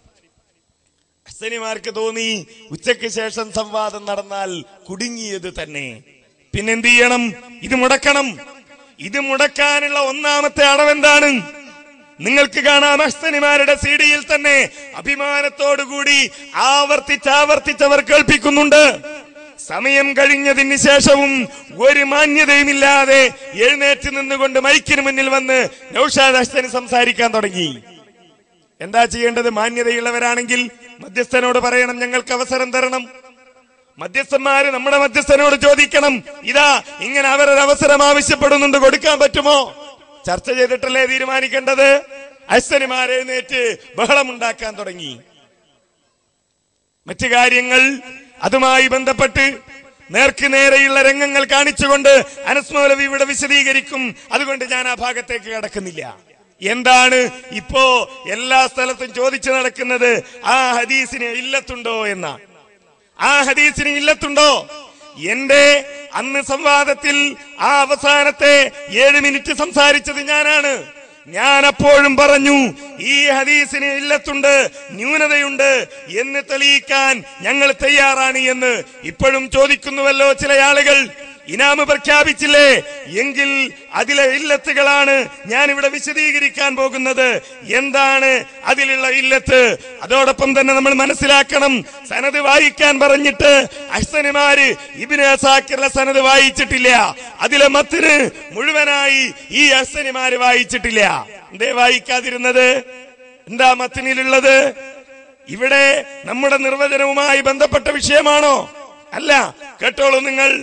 ഹസനിമാർക്ക് തോന്നി ഉച്ചയ്ക്ക് ശേഷം സംവാദം നടന്നാൽ കുടുങ്ങിയത് തന്നെ പിന്നെന്ത് ചെയ്യണം ഇത് മുടക്കണം ഇത് മുടക്കാനുള്ള ഒന്നാമത്തെ അടവെന്താണ് നിങ്ങൾക്ക് കാണാം അഹ്സനിമാരുടെ സീഡിയിൽ തന്നെ അഭിമാനത്തോടുകൂടി ആവർത്തിച്ചാവർത്തിച്ചവർ കേൾപ്പിക്കുന്നുണ്ട് സമയം കഴിഞ്ഞതിന് ശേഷവും ഒരു മാന്യതയുമില്ലാതെ എഴുന്നേറ്റ് നിന്നുകൊണ്ട് മൈക്കിന് മുന്നിൽ വന്ന് നൌഷാദ് അഹ്സനി സംസാരിക്കാൻ തുടങ്ങി എന്താ ചെയ്യേണ്ടത് മാന്യതയുള്ളവരാണെങ്കിൽ മധ്യസ്ഥനോട് പറയണം ഞങ്ങൾക്ക് അവസരം തരണം മധ്യസ്ഥന്മാര് നമ്മുടെ മധ്യസ്ഥനോട് ചോദിക്കണം ഇതാ ഇങ്ങനെ അവരൊരു അവസരം ആവശ്യപ്പെടുന്നുണ്ട് കൊടുക്കാൻ പറ്റുമോ ചർച്ച ചെയ്തിട്ടല്ലേ തീരുമാനിക്കേണ്ടത് അശ്വനിമാർ എഴുന്നേറ്റ് ബഹളമുണ്ടാക്കാൻ തുടങ്ങി മറ്റു കാര്യങ്ങൾ അതുമായി ബന്ധപ്പെട്ട് നേർക്ക് നേരെയുള്ള രംഗങ്ങൾ കാണിച്ചുകൊണ്ട് അനസ് മൗലവി ഇവിടെ വിശദീകരിക്കും അതുകൊണ്ട് ഞാൻ ആ ഭാഗത്തേക്ക് കടക്കുന്നില്ല എന്താണ് ഇപ്പോ എല്ലാ സ്ഥലത്തും ചോദിച്ചു നടക്കുന്നത് ആ ഹദീസിന് ഇല്ലത്തുണ്ടോ എന്ന ആ ഹദീസിന് ഇല്ലത്തുണ്ടോ എന്റെ അന്ന് സംവാദത്തിൽ ആ അവസാനത്തെ ഏഴ് മിനിറ്റ് സംസാരിച്ചത് ഞാനാണ് ഞാൻ അപ്പോഴും പറഞ്ഞു ഈ ഹദീസിന് ഇല്ലത്തുണ്ട് ന്യൂനതയുണ്ട് എന്ന് തെളിയിക്കാൻ ഞങ്ങൾ തയ്യാറാണ് എന്ന് ഇപ്പോഴും ചോദിക്കുന്നുവല്ലോ ചില ആളുകൾ ഇനാമ് പ്രഖ്യാപിച്ചില്ലേ എങ്കിൽ അതിലെ ഇല്ലത്തുകളാണ് ഞാൻ ഇവിടെ വിശദീകരിക്കാൻ പോകുന്നത് എന്താണ് അതിലുള്ള ഇല്ലത്ത് അതോടൊപ്പം തന്നെ നമ്മൾ മനസ്സിലാക്കണം സനത് വായിക്കാൻ പറഞ്ഞിട്ട് അഹ്സനുമാര് ഇബിന് അസാക്കിറുടെ സനത് വായിച്ചിട്ടില്ല അതിലെ മത്തിന് മുഴുവനായി ഈ അഹ്സനുമാര് വായിച്ചിട്ടില്ല എന്തേ വായിക്കാതിരുന്നത് എന്താ മത്തിനിലുള്ളത് ഇവിടെ നമ്മുടെ നിർവചനവുമായി ബന്ധപ്പെട്ട വിഷയമാണോ അല്ല കേട്ടോളൂ നിങ്ങൾ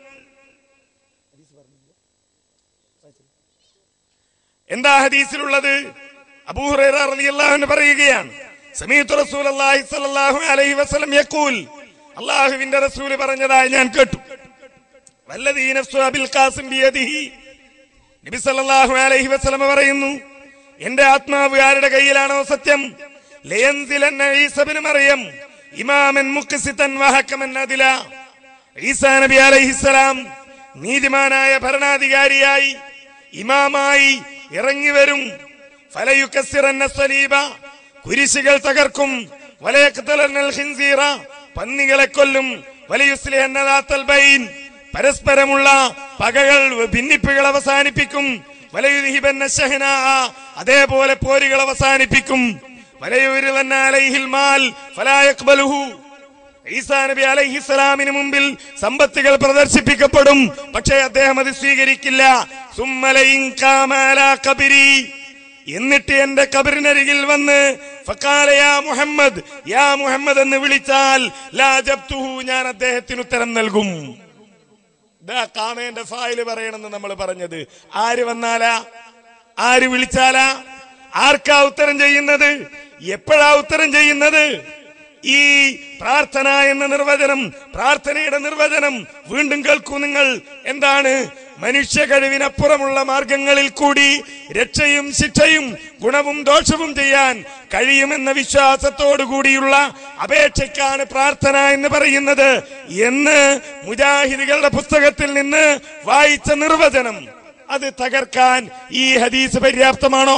എന്താ ഹദീസിലുള്ളത് അബൂഹുറൈറ റളിയല്ലാഹു അൻഹു പറയുകയാണ് സമീഅത്തു റസൂലുള്ളാഹി സ്വല്ലല്ലാഹു അലൈഹി വസല്ലം യഖൂൽ അല്ലാഹുവിന്റെ റസൂൽ പറഞ്ഞതായി ഞാൻ കേട്ടു വല്ലദീ നഫ്സു അബിൽ ഖാസിം ബിയദിഹി നബി സല്ലല്ലാഹു അലൈഹി വസല്ലം പറയുന്നു എന്റെ ആത്മാവ് ആരുടെ കയ്യിലാണോ സത്യം ലയൻസിലന്ന ഈസ ഇബ്നു മറിയം ഇമാമൻ മുഖ്സിതൻ വഹക്കമൻ അദില ഈസാ നബി അലൈഹിസ്സലാം നീതിമാനായ ഭരണാധികാരിയായി ഇമാമായി ഇറങ്ങി വരും ഫലയുക്കസിറന്ന സലീബ കുരിശുകൾ തകർക്കും വലയക്തലന്നൽ ഖിൻസീറ പന്നികളെ കൊല്ലും വലയുസ്ലിഹന്നദാത്തൽ ബൈൻ പരസ്പരമുള്ള പകകൾ ഭിന്നിപ്പുകൾ അവസാനിപ്പിക്കും വലയുദിഹിബന്ന ഷഹ്നാ അതേപോലെ പോരുകൾ അവസാനിപ്പിക്കും വലയുരുവന്ന അലൈഹിൽ മാൽ ഫലായക്ബലുഹു ഈസാ നബി അലൈഹിസ്സലാമിന് മുമ്പിൽ സമ്പത്തുകൾ പ്രദർശിപ്പിക്കപ്പെടും പക്ഷേ അദ്ദേഹം അത് സ്വീകരിക്കില്ല സുമ്മലയിൻ കാമാലാ കബിരി എന്നിട്ട് എന്റെ കബറിനരികിൽ വന്ന് ഫഖാല യാ മുഹമ്മദ് യാ മുഹമ്മദ് എന്ന് വിളിച്ചാൽ ലാ ജബ്തുഹു ഞാൻ അദ്ദേഹത്തിന് ഉത്തരം നൽകും ഇതാ കാമേന്റെ ഫായില് പറയണമെന്ന് നമ്മൾ പറഞ്ഞത് ആര് വന്നാലാ ആര് വിളിച്ചാലാ ആർക്കാ ഉത്തരം ചെയ്യുന്നത് എപ്പോഴാ ഉത്തരം ചെയ്യുന്നത് ഈ പ്രാർത്ഥന എന്ന നിർവചനം പ്രാർത്ഥനയുടെ നിർവചനം വീണ്ടും കേൾക്കൂ നിങ്ങൾ എന്താണ് മനുഷ്യ കഴിവിനപ്പുറമുള്ള മാർഗങ്ങളിൽ കൂടി രക്ഷയും ശിക്ഷയും ഗുണവും ദോഷവും ചെയ്യാൻ കഴിയുമെന്ന വിശ്വാസത്തോടു കൂടിയുള്ള അപേക്ഷയ്ക്കാണ് പ്രാർത്ഥന എന്ന് പറയുന്നത് എന്ന് മുജാഹിദികളുടെ പുസ്തകത്തിൽ നിന്ന് വായിച്ച നിർവചനം അത് തകർക്കാൻ ഈ ഹദീസ് പര്യാപ്തമാണോ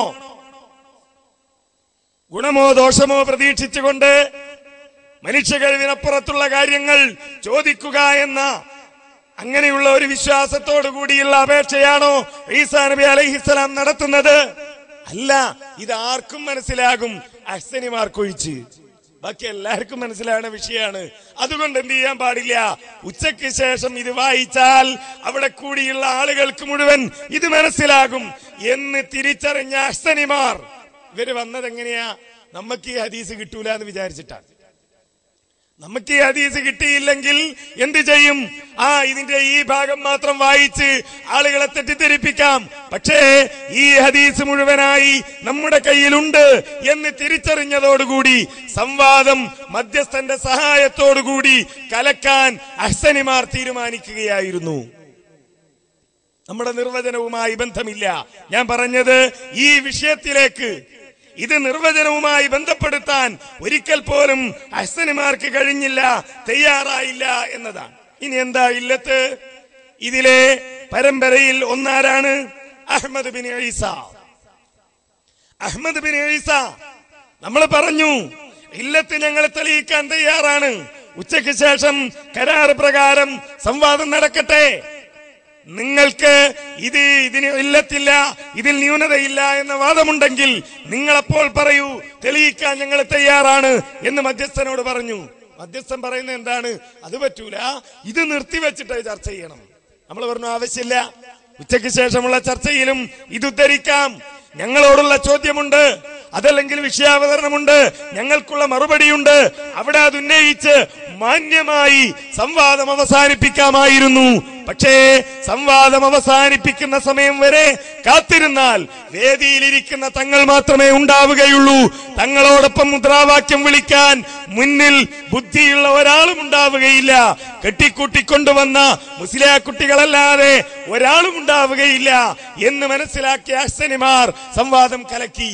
ഗുണമോ ദോഷമോ പ്രതീക്ഷിച്ചുകൊണ്ട് മനുഷ്യ കഴിവിനപ്പുറത്തുള്ള കാര്യങ്ങൾ ചോദിക്കുക എന്ന അങ്ങനെയുള്ള ഒരു വിശ്വാസത്തോടു കൂടിയുള്ള അപേക്ഷയാണോ ഈസാ നബി അലൈഹിസ്സലാം നടത്തുന്നത് അല്ല ഇത് ആർക്കും മനസ്സിലാകും അഹ്സനിമാർക്കൊഴിച്ച് ബാക്കി എല്ലാവർക്കും മനസ്സിലാവുന്ന വിഷയമാണ് അതുകൊണ്ട് എന്ത് ചെയ്യാൻ പാടില്ല ഉച്ചയ്ക്ക് ശേഷം ഇത് വായിച്ചാൽ അവിടെ കൂടിയുള്ള ആളുകൾക്ക് മുഴുവൻ ഇത് മനസ്സിലാകും എന്ന് തിരിച്ചറിഞ്ഞ അഹ്സനിമാർ ഇവര് വന്നത് എങ്ങനെയാ നമുക്ക് ഈ ഹദീസ് കിട്ടൂല എന്ന് വിചാരിച്ചിട്ടാണ് നമുക്ക് ഈ ഹദീസ് കിട്ടിയില്ലെങ്കിൽ എന്ത് ചെയ്യും ആ ഇതിന്റെ ഈ ഭാഗം മാത്രം വായിച്ച് ആളുകളെ തെറ്റിദ്ധരിപ്പിക്കാം പക്ഷേ ഈ ഹദീസ് മുഴുവനായി നമ്മുടെ കയ്യിലുണ്ട് എന്ന് തിരിച്ചറിഞ്ഞതോടുകൂടി സംവാദം മധ്യസ്ഥന്റെ സഹായത്തോടുകൂടി കലക്കാൻ അഹ്സനിമാർ തീരുമാനിക്കുകയായിരുന്നു നമ്മുടെ നിർവചനവുമായി ബന്ധമില്ല ഞാൻ പറഞ്ഞത് ഈ വിഷയത്തിലേക്ക് ഇത് നിർവചനവുമായി ബന്ധപ്പെടുത്താൻ ഒരിക്കൽ പോലും അഹ്സനിമാർക്ക് കഴിഞ്ഞില്ല തയ്യാറായില്ല എന്നതാണ് ഇനി എന്താ ഇല്ലത്ത് ഇതിലെ പരമ്പരയിൽ ഒന്നാരാണ് അഹമ്മദ് ബിൻ ഈസ അഹമ്മദ് ബിൻ ഈസ നമ്മൾ പറഞ്ഞു ഇല്ലത്ത് ഞങ്ങൾ തെളിയിക്കാൻ തയ്യാറാണ് ഉച്ചയ്ക്ക് ശേഷം കരാർ പ്രകാരം സംവാദം നടക്കട്ടെ നിങ്ങൾക്ക് ഇത് ഇതിന് ഇല്ലത്തില്ല ഇതിൽ ന്യൂനതയില്ല എന്ന വാദമുണ്ടെങ്കിൽ നിങ്ങളപ്പോൾ പറയൂ തെളിയിക്കാൻ ഞങ്ങൾ തയ്യാറാണ് എന്ന് മധ്യസ്ഥനോട് പറഞ്ഞു മധ്യസ്ഥൻ പറയുന്നത് എന്താണ് അത് പറ്റൂല ഇത് നിർത്തിവെച്ചിട്ട് ചർച്ച ചെയ്യണം നമ്മൾ പറഞ്ഞു ആവശ്യമില്ല ഉച്ചയ്ക്ക് ശേഷമുള്ള ചർച്ചയിലും ഇത് ഉദ്ധരിക്കാം ഞങ്ങളോടുള്ള ചോദ്യമുണ്ട് അതല്ലെങ്കിൽ വിഷയാവതരണമുണ്ട് ഞങ്ങൾക്കുള്ള മറുപടിയുണ്ട് അവിടെ അത് ഉന്നയിച്ച് മാന്യമായി സംവാദം അവസാനിപ്പിക്കാമായിരുന്നു പക്ഷേ സംവാദം അവസാനിപ്പിക്കുന്ന സമയം വരെ കാത്തിരുന്നാൽ വേദിയിലിരിക്കുന്ന തങ്ങൾ മാത്രമേ ഉണ്ടാവുകയുള്ളൂ തങ്ങളോടൊപ്പം മുദ്രാവാക്യം വിളിക്കാൻ മുന്നിൽ ബുദ്ധിയുള്ള ഒരാളും ഉണ്ടാവുകയില്ല കെട്ടിക്കൂട്ടിക്കൊണ്ടുവന്ന മുസ്ലിം കുട്ടികളല്ലാതെ ഒരാളും ഉണ്ടാവുകയില്ല എന്ന് മനസ്സിലാക്കിയ അശ്വനിമാർ സംവാദം കലക്കി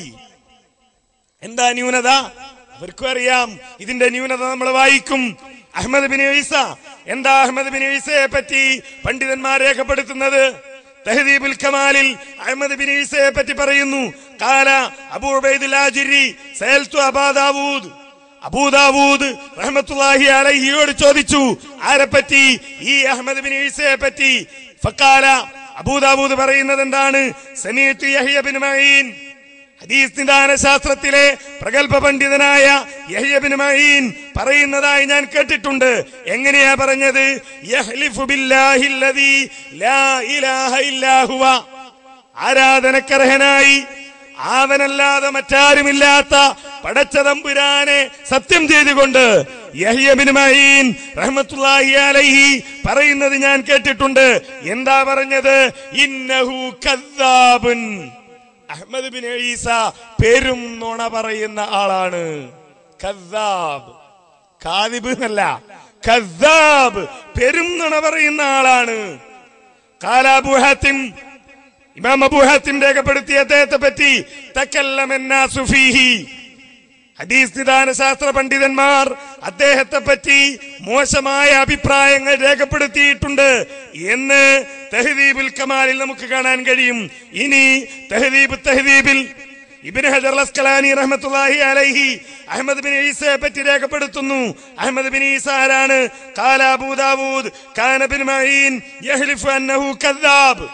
എന്താ ന്യൂനത അവർക്കും അറിയാം ഇതിന്റെ ന്യൂനത നമ്മൾ വായിക്കും അഹമ്മദ് ബിൻ ഈസ എന്താ അഹമ്മദ് ബിൻ ഈസയെ പറ്റി പണ്ഡിതന്മാർ രേഖപ്പെടുത്തുന്നത് തഹദീബുൽ കമാലിൽ അഹമ്മദ് ബിൻ ഈസയെ പറ്റി പറയുന്നു കാല അബൂബൈദുലാജിരി സയൽത്തു അബാദാവൂദ് അബൂദാവൂദ് റഹ്മത്തുള്ളാഹി അലൈഹിയോട് ചോദിച്ചു ആരെപ്പറ്റി ഈ അഹമ്മദ് ബിൻ ഈസയെ പറ്റി ഫക്കാല അബൂദാവൂദ് പറയുന്നത് എന്താണ് സമീത്തു യഹ്യ ബിൻ മഈൻ ഹദീസ് നിദാന ശാസ്ത്രത്തിലെ പ്രഗത്ഭ പണ്ഡിതനായ യഹ്യബിൻ മഈൻ പറയുന്നതായി ഞാൻ കേട്ടിട്ടുണ്ട് എങ്ങനെയാ പറഞ്ഞത് യഹ്ലിഫു ബില്ലാഹി അല്ലദീ ലാ ഇലാഹ ഇല്ലാ ഹുവ ആരാധനക്കർഹനായി അവനല്ലാതെ മറ്റാരുമില്ലാത്ത പടച്ച തമ്പുരാനെ സത്യം ചെയ്തുകൊണ്ട് യഹ്യബിൻ മഈൻ റഹ്മത്തുള്ളാഹി അലൈഹി പറയുന്നത് ഞാൻ കേട്ടിട്ടുണ്ട് എന്താ പറഞ്ഞത് ഇന്നഹു കദ്ദാബുൻ അഹമ്മദ് ബിൻ ഈസ പെരും നുണ പറയുന്ന ആളാണ് കദ്ദാബ് കാദിബ് എന്നല്ല കദ്ദാബ് പെരും നുണ പറയുന്ന ആളാണ് കാലാബു ഹാത്തിം ഇമാം അബു ഹാത്തിം രേഖപ്പെടുത്തിയ അദ്ദേഹത്തെ പറ്റി തക്കല്ലമെന്നാസു ഫീഹി ഹദീസ് നിദാന ശാസ്ത്ര പണ്ഡിതന്മാർ അദ്ദേഹത്തെ പറ്റി മോശമായ അഭിപ്രായങ്ങൾ രേഖപ്പെടുത്തിയിട്ടുണ്ട് എന്ന് തെഹദീബുൽ കമാലിൽ നമുക്ക് കാണാൻ കഴിയും ഇനി തെഹദീബ് തെഹദീബിൽ ഇബിൻ ഹജർ അസ്കലാനി റഹ്മത്തുള്ളാഹി അലൈഹി അഹമ്മദ് ബിൻ ഈസയെ പറ്റി രേഖപ്പെടുത്തുന്നു അഹമ്മദ് ബിൻ ഈസ ആരാണ് കാല അബൂ ദാവൂദ് കാന ബിൻ മഈൻ യഹ്ലിഫു അന്നഹു കദ്ദാബ്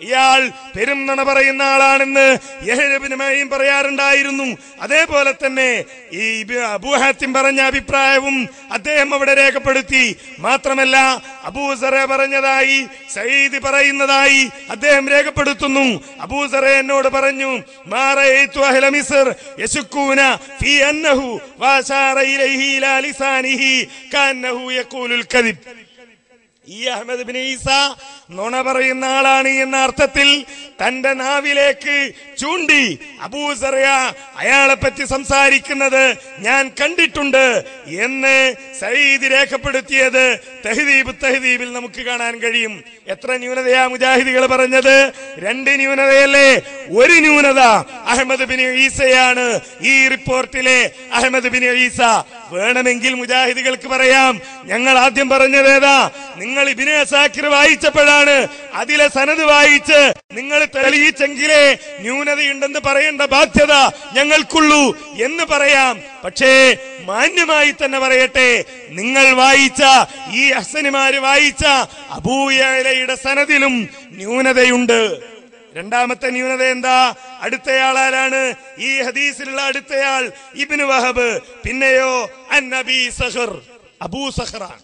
ഇയാൾ പെരുന്നണ പറയുന്ന ആളാണെന്ന് യഹനബിനുമായും പറയാറുണ്ടായിരുന്നു അതേപോലെ തന്നെ ഈ ഇബ് അബൂഹാത്തിം പറഞ്ഞ അഭിപ്രായവും അദ്ദേഹം അവിടെ രേഖപ്പെടുത്തി മാത്രമല്ല അബൂസറ പറഞ്ഞതായി സയ്യിദ് പറയുന്നതായി അദ്ദേഹം രേഖപ്പെടുത്തുന്നു അബൂസറ എന്നോട് പറഞ്ഞു മാറയത്തു അഹ്ല മിസ്ർ യശുക്കൂന ഫീ അന്നഹു വാശാറ ഇലൈഹി ഇലാ ലിസാനിഹി കഅന്നഹു യഖൂലുൽ കദിബ് ഈ അഹമ്മദ് ബിൻ ഈസ നുണ പറയുന്ന ആളാണ് എന്ന അർത്ഥത്തിൽ തന്റെ നാവിലേക്ക് ചൂണ്ടി അബൂസറിയ അയാളെ പറ്റി സംസാരിക്കുന്നത് ഞാൻ കണ്ടിട്ടുണ്ട് എന്ന് സയ്യിദ് രേഖപ്പെടുത്തിയത് തെഹദീബ് തെഹദീബിൽ നമുക്ക് കാണാൻ കഴിയും എത്ര ന്യൂനതയാ മുജാഹിദികൾ പറഞ്ഞത് രണ്ട് ന്യൂനതയല്ലേ ഒരു ന്യൂനത അഹമ്മദ് ബിൻ ഈസയാണ് ഈ റിപ്പോർട്ടിലെ അഹമ്മദ് ബിൻ ഈസ വേണമെങ്കിൽ മുജാഹിദികൾക്ക് പറയാം ഞങ്ങൾ ആദ്യം പറഞ്ഞത് ഏതാ നിങ്ങൾ ഇബിനെ സാക്കിർ വായിച്ചപ്പോഴാണ് അതിലെ സനത് വായിച്ച് നിങ്ങൾ തെളിയിച്ചെങ്കിലേ ന്യൂനതയുണ്ടെന്ന് പറയേണ്ട ബാധ്യത ഞങ്ങൾക്കുള്ളൂ എന്ന് പറയാം പക്ഷേ മാന്യമായി തന്നെ പറയട്ടെ നിങ്ങൾ വായിച്ച ഈ അസനിമാര് വായിച്ച അബൂയലയുടെ സനദിലും ന്യൂനതയുണ്ട് രണ്ടാമത്തെ ന്യൂനത എന്താ അടുത്തയാളാരാണ് ഈ ഹദീസിലുള്ള അടുത്തയാൾ ഇബിന് വഹബ് പിന്നെയോ അൻ നബി സഹർ അബൂ സഹറാണ്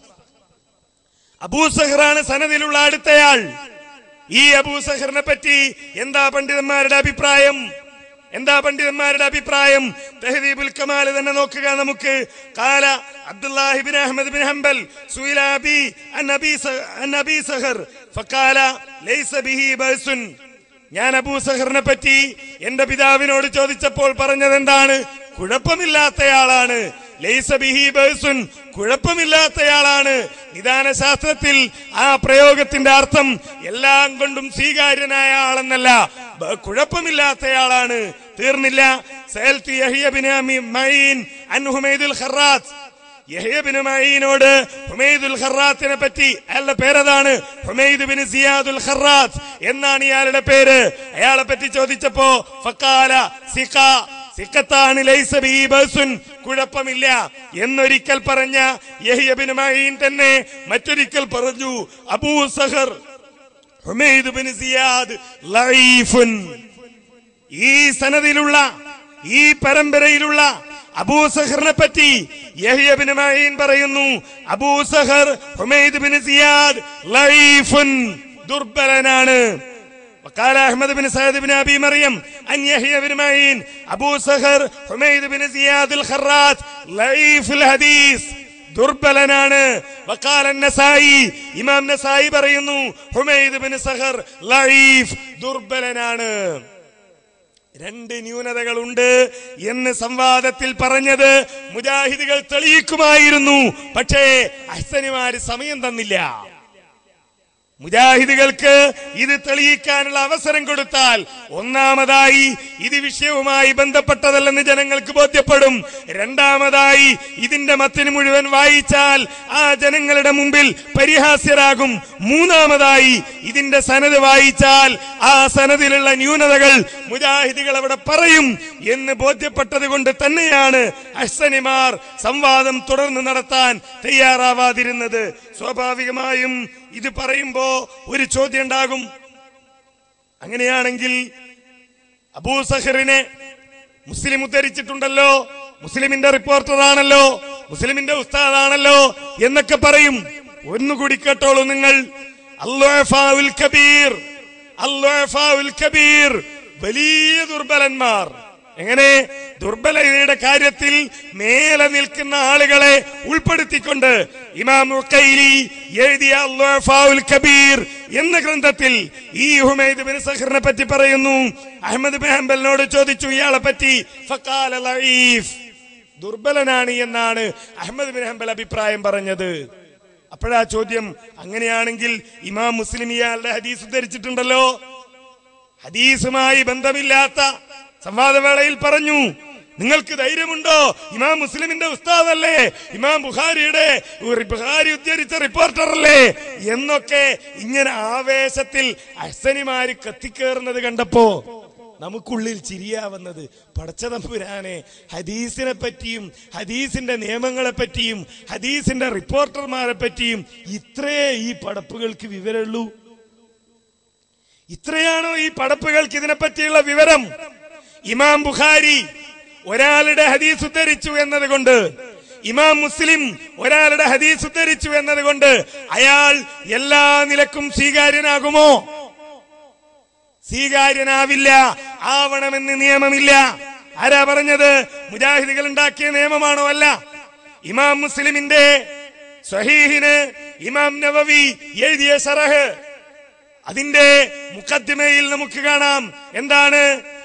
അബൂ സഹറാണ് സനദിലുള്ള അടുത്തയാൾ ഈ അബൂ സഹറിനെ പറ്റി എന്താ പണ്ഡിതന്മാരുടെ അഭിപ്രായം എന്താ പണ്ഡിതന്മാരുടെ അഭിപ്രായം തെഹദീബുൽ കമാൽ തന്നെ നോക്കുക നമുക്ക് കാല അബ്ദുല്ലാഹിബിൻ അഹമ്മദ് ബിൻ ഹംബൽ സുയിലാബി അന്നബി അന്നബി സഹർ ഫക്കാല ലൈസ ബിഹി ബഅസുൻ ഞാൻ അബൂ സഹറിനെ പറ്റി എന്റെ പിതാവിനോട് ചോദിച്ചപ്പോൾ പറഞ്ഞത് എന്താണ് കുഴപ്പമില്ലാത്തയാളാണ് ലൈസ ബിഹി ബഅസുൻ കുഴപ്പമില്ലാത്തയാളാണ് നിദാന ശാസ്ത്രത്തിൽ ആ പ്രയോഗത്തിന്റെ അർത്ഥം എല്ലാം കൊണ്ടും സ്വീകാര്യനായ ആളെന്നല്ല ബ- കുഴപ്പമില്ലാത്തയാളാണ് തീർന്നില്ല സയൽത്തി യഹ്യ ബിൻ അമി- മഈൻ അൻ ഹുമൈദുൽ ഖറാത്ത് യഹ്യബിന് മഈനോട് ഹുമൈദുൽ ഖറാത്തിനെ പറ്റി അയാളുടെ പേരതാണ് ഹുമൈദ് ബിൻ സിയാദുൽ ഖറാത്ത് എന്നാണ് ഇയാളുടെ പേര് അയാളെ പറ്റി ചോദിച്ചപ്പോ ഫക്കാല സിഖ സിഖത്താണ് ലൈസ ബിഹി ബഅസുൻ കുഴപ്പമില്ല എന്നൊരിക്കൽ പറഞ്ഞ യഹ്യബിന് മഈൻ തന്നെ മറ്റൊരിക്കൽ പറഞ്ഞു അബൂ സഹർ ഹുമൈദ് ബിൻ സിയാദ് ലഈഫുൻ ഈ സനദിലുള്ള ഈ പരമ്പരയിലുള്ള അബൂസഹറിനെ പറ്റി യഹ്യ ബിൻ മഈൻ പറയുന്നു അബൂസഹർ ഹുമൈദ് ബിൻ സിയാദ് ലൈഫുൻ ദുർബലനാണ് وقال احمد بن سعد بن ابي مريم ان يحيى بن معين ابو سخر حميد بن زياد الخرات لعيف الحديث ദുർബലനാണ് വക്കാല നസായി ഇമാം നസായി പറയുന്നു ഹുമൈദ് ബിൻ സഹർ ലൈഫ് ദുർബലനാണ് രണ്ട് ന്യൂനതകളുണ്ട് എന്ന് സംവാദത്തിൽ പറഞ്ഞത് മുജാഹിദുകൾ തെളിയിക്കുമായിരുന്നു പക്ഷേ അഹ്സനിമാര് സമയം തന്നില്ല മുജാഹിദുകൾക്ക് ഇത് തെളിയിക്കാനുള്ള അവസരം കൊടുത്താൽ ഒന്നാമതായി ഇത് വിഷയവുമായി ബന്ധപ്പെട്ടതല്ലെന്ന് ജനങ്ങൾക്ക് ബോധ്യപ്പെടും രണ്ടാമതായി ഇതിന്റെ മത്തിന് മുഴുവൻ വായിച്ചാൽ ആ ജനങ്ങളുടെ മുമ്പിൽ പരിഹാസ്യരാകും മൂന്നാമതായി ഇതിന്റെ സനത് വായിച്ചാൽ ആ സനദിലുള്ള ന്യൂനതകൾ മുജാഹിദുകൾ അവിടെ പറയും എന്ന് ബോധ്യപ്പെട്ടത് കൊണ്ട് തന്നെയാണ് അഹ്സനിമാർ സംവാദം തുടർന്ന് നടത്താൻ തയ്യാറാവാതിരുന്നത് സ്വാഭാവികമായും ഇത് പറയുമ്പോ ഒരു ചോദ്യം ഉണ്ടാകും അങ്ങനെയാണെങ്കിൽ അബൂ സഹറിനെ മുസ്ലിം ഉദ്ധരിച്ചിട്ടുണ്ടല്ലോ മുസ്ലിമിന്റെ റിപ്പോർട്ടറാണല്ലോ മുസ്ലിമിന്റെ ഉസ്താദാണല്ലോ എന്നൊക്കെ പറയും ഒന്നുകൂടി കേട്ടോളൂ നിങ്ങൾ അല്ലോഫാവുൽ കബീർ അല്ലോഫാവുൽ കബീർ വലിയ ദുർബലന്മാർ എങ്ങനെ ദുർബലതയുടെ കാര്യത്തിൽ മേലെ നിൽക്കുന്ന ആളുകളെ ഉൾപ്പെടുത്തിക്കൊണ്ട് ഇമാം ഉഖൈലി എഴുതിയ അല്ലോഫാവുൽ കബീർ എന്ന ഗ്രന്ഥത്തിൽ ഈ ഹുമൈദ് ബിൻ സഖറിനെ പറ്റി പറയുന്നു അഹമ്മദ് ബിൻ ഹംബലിനോട് ചോദിച്ചു ഇയാളെ പറ്റി ഫഖാല ലഈഫ് ദുർബലനാണ് എന്നാണ് അഹമ്മദ് ബിൻ ഹംബൽ അഭിപ്രായം പറഞ്ഞത് അപ്പോഴാ ചോദ്യം അങ്ങനെയാണെങ്കിൽ ഇമാം മുസ്ലിം ഇയാളുടെ ഹദീസ് ഉദ്ധരിച്ചിട്ടുണ്ടല്ലോ ഹദീസുമായി ബന്ധമില്ലാത്ത സംവാദവേളയിൽ പറഞ്ഞു നിങ്ങൾക്ക് ധൈര്യമുണ്ടോ ഇമാം മുസ്ലിമിന്റെ ഉസ്താദല്ലേ ഇമാം ബുഖാരിയുടെ ഒരു ബുഖാരി ഉദ്ധരിച്ച റിപ്പോർട്ടറല്ലേ എന്നൊക്കെ ഇങ്ങനെ ആവേശത്തിൽ അഹ്സനിമാര് കത്തിക്കേറുന്നത് കണ്ടപ്പോ നമുക്കുള്ളിൽ ചിരിയാവുന്നത് പടച്ചതമ്പുരാനെ ഹദീസിനെ പറ്റിയും ഹദീസിന്റെ നിയമങ്ങളെ പറ്റിയും ഹദീസിന്റെ റിപ്പോർട്ടർമാരെ പറ്റിയും ഇത്രേ ഈ പടപ്പുകൾക്ക് വിവരമുള്ളൂ ഇത്രയാണോ ഈ പടപ്പുകൾക്ക് ഇതിനെപ്പറ്റിയുള്ള വിവരം ഇമാം ബുഖാരി ഒരാളുടെ ഹദീസ് ഉദ്ധരിച്ചു എന്നതുകൊണ്ട് ഇമാം മുസ്ലിം ഒരാളുടെ ഹദീസ് ഉദ്ധരിച്ചു എന്നതുകൊണ്ട് അയാൾ എല്ലാ നിലക്കും സ്വീകാര്യനാകുമോ സ്വീകാര്യനാവില്ല ആവണമെന്ന് നിയമമില്ല ആരാ പറഞ്ഞത് മുജാഹിദികൾ ഉണ്ടാക്കിയ നിയമമാണോ അല്ല ഇമാം മുസ്ലിമിന്റെ സഹീഹിന് ഇമാം നവവി എഴുതിയ സറഹ് അതിന്റെ മുഖദ്ദിമയിൽ നമുക്ക് കാണാം എന്താണ്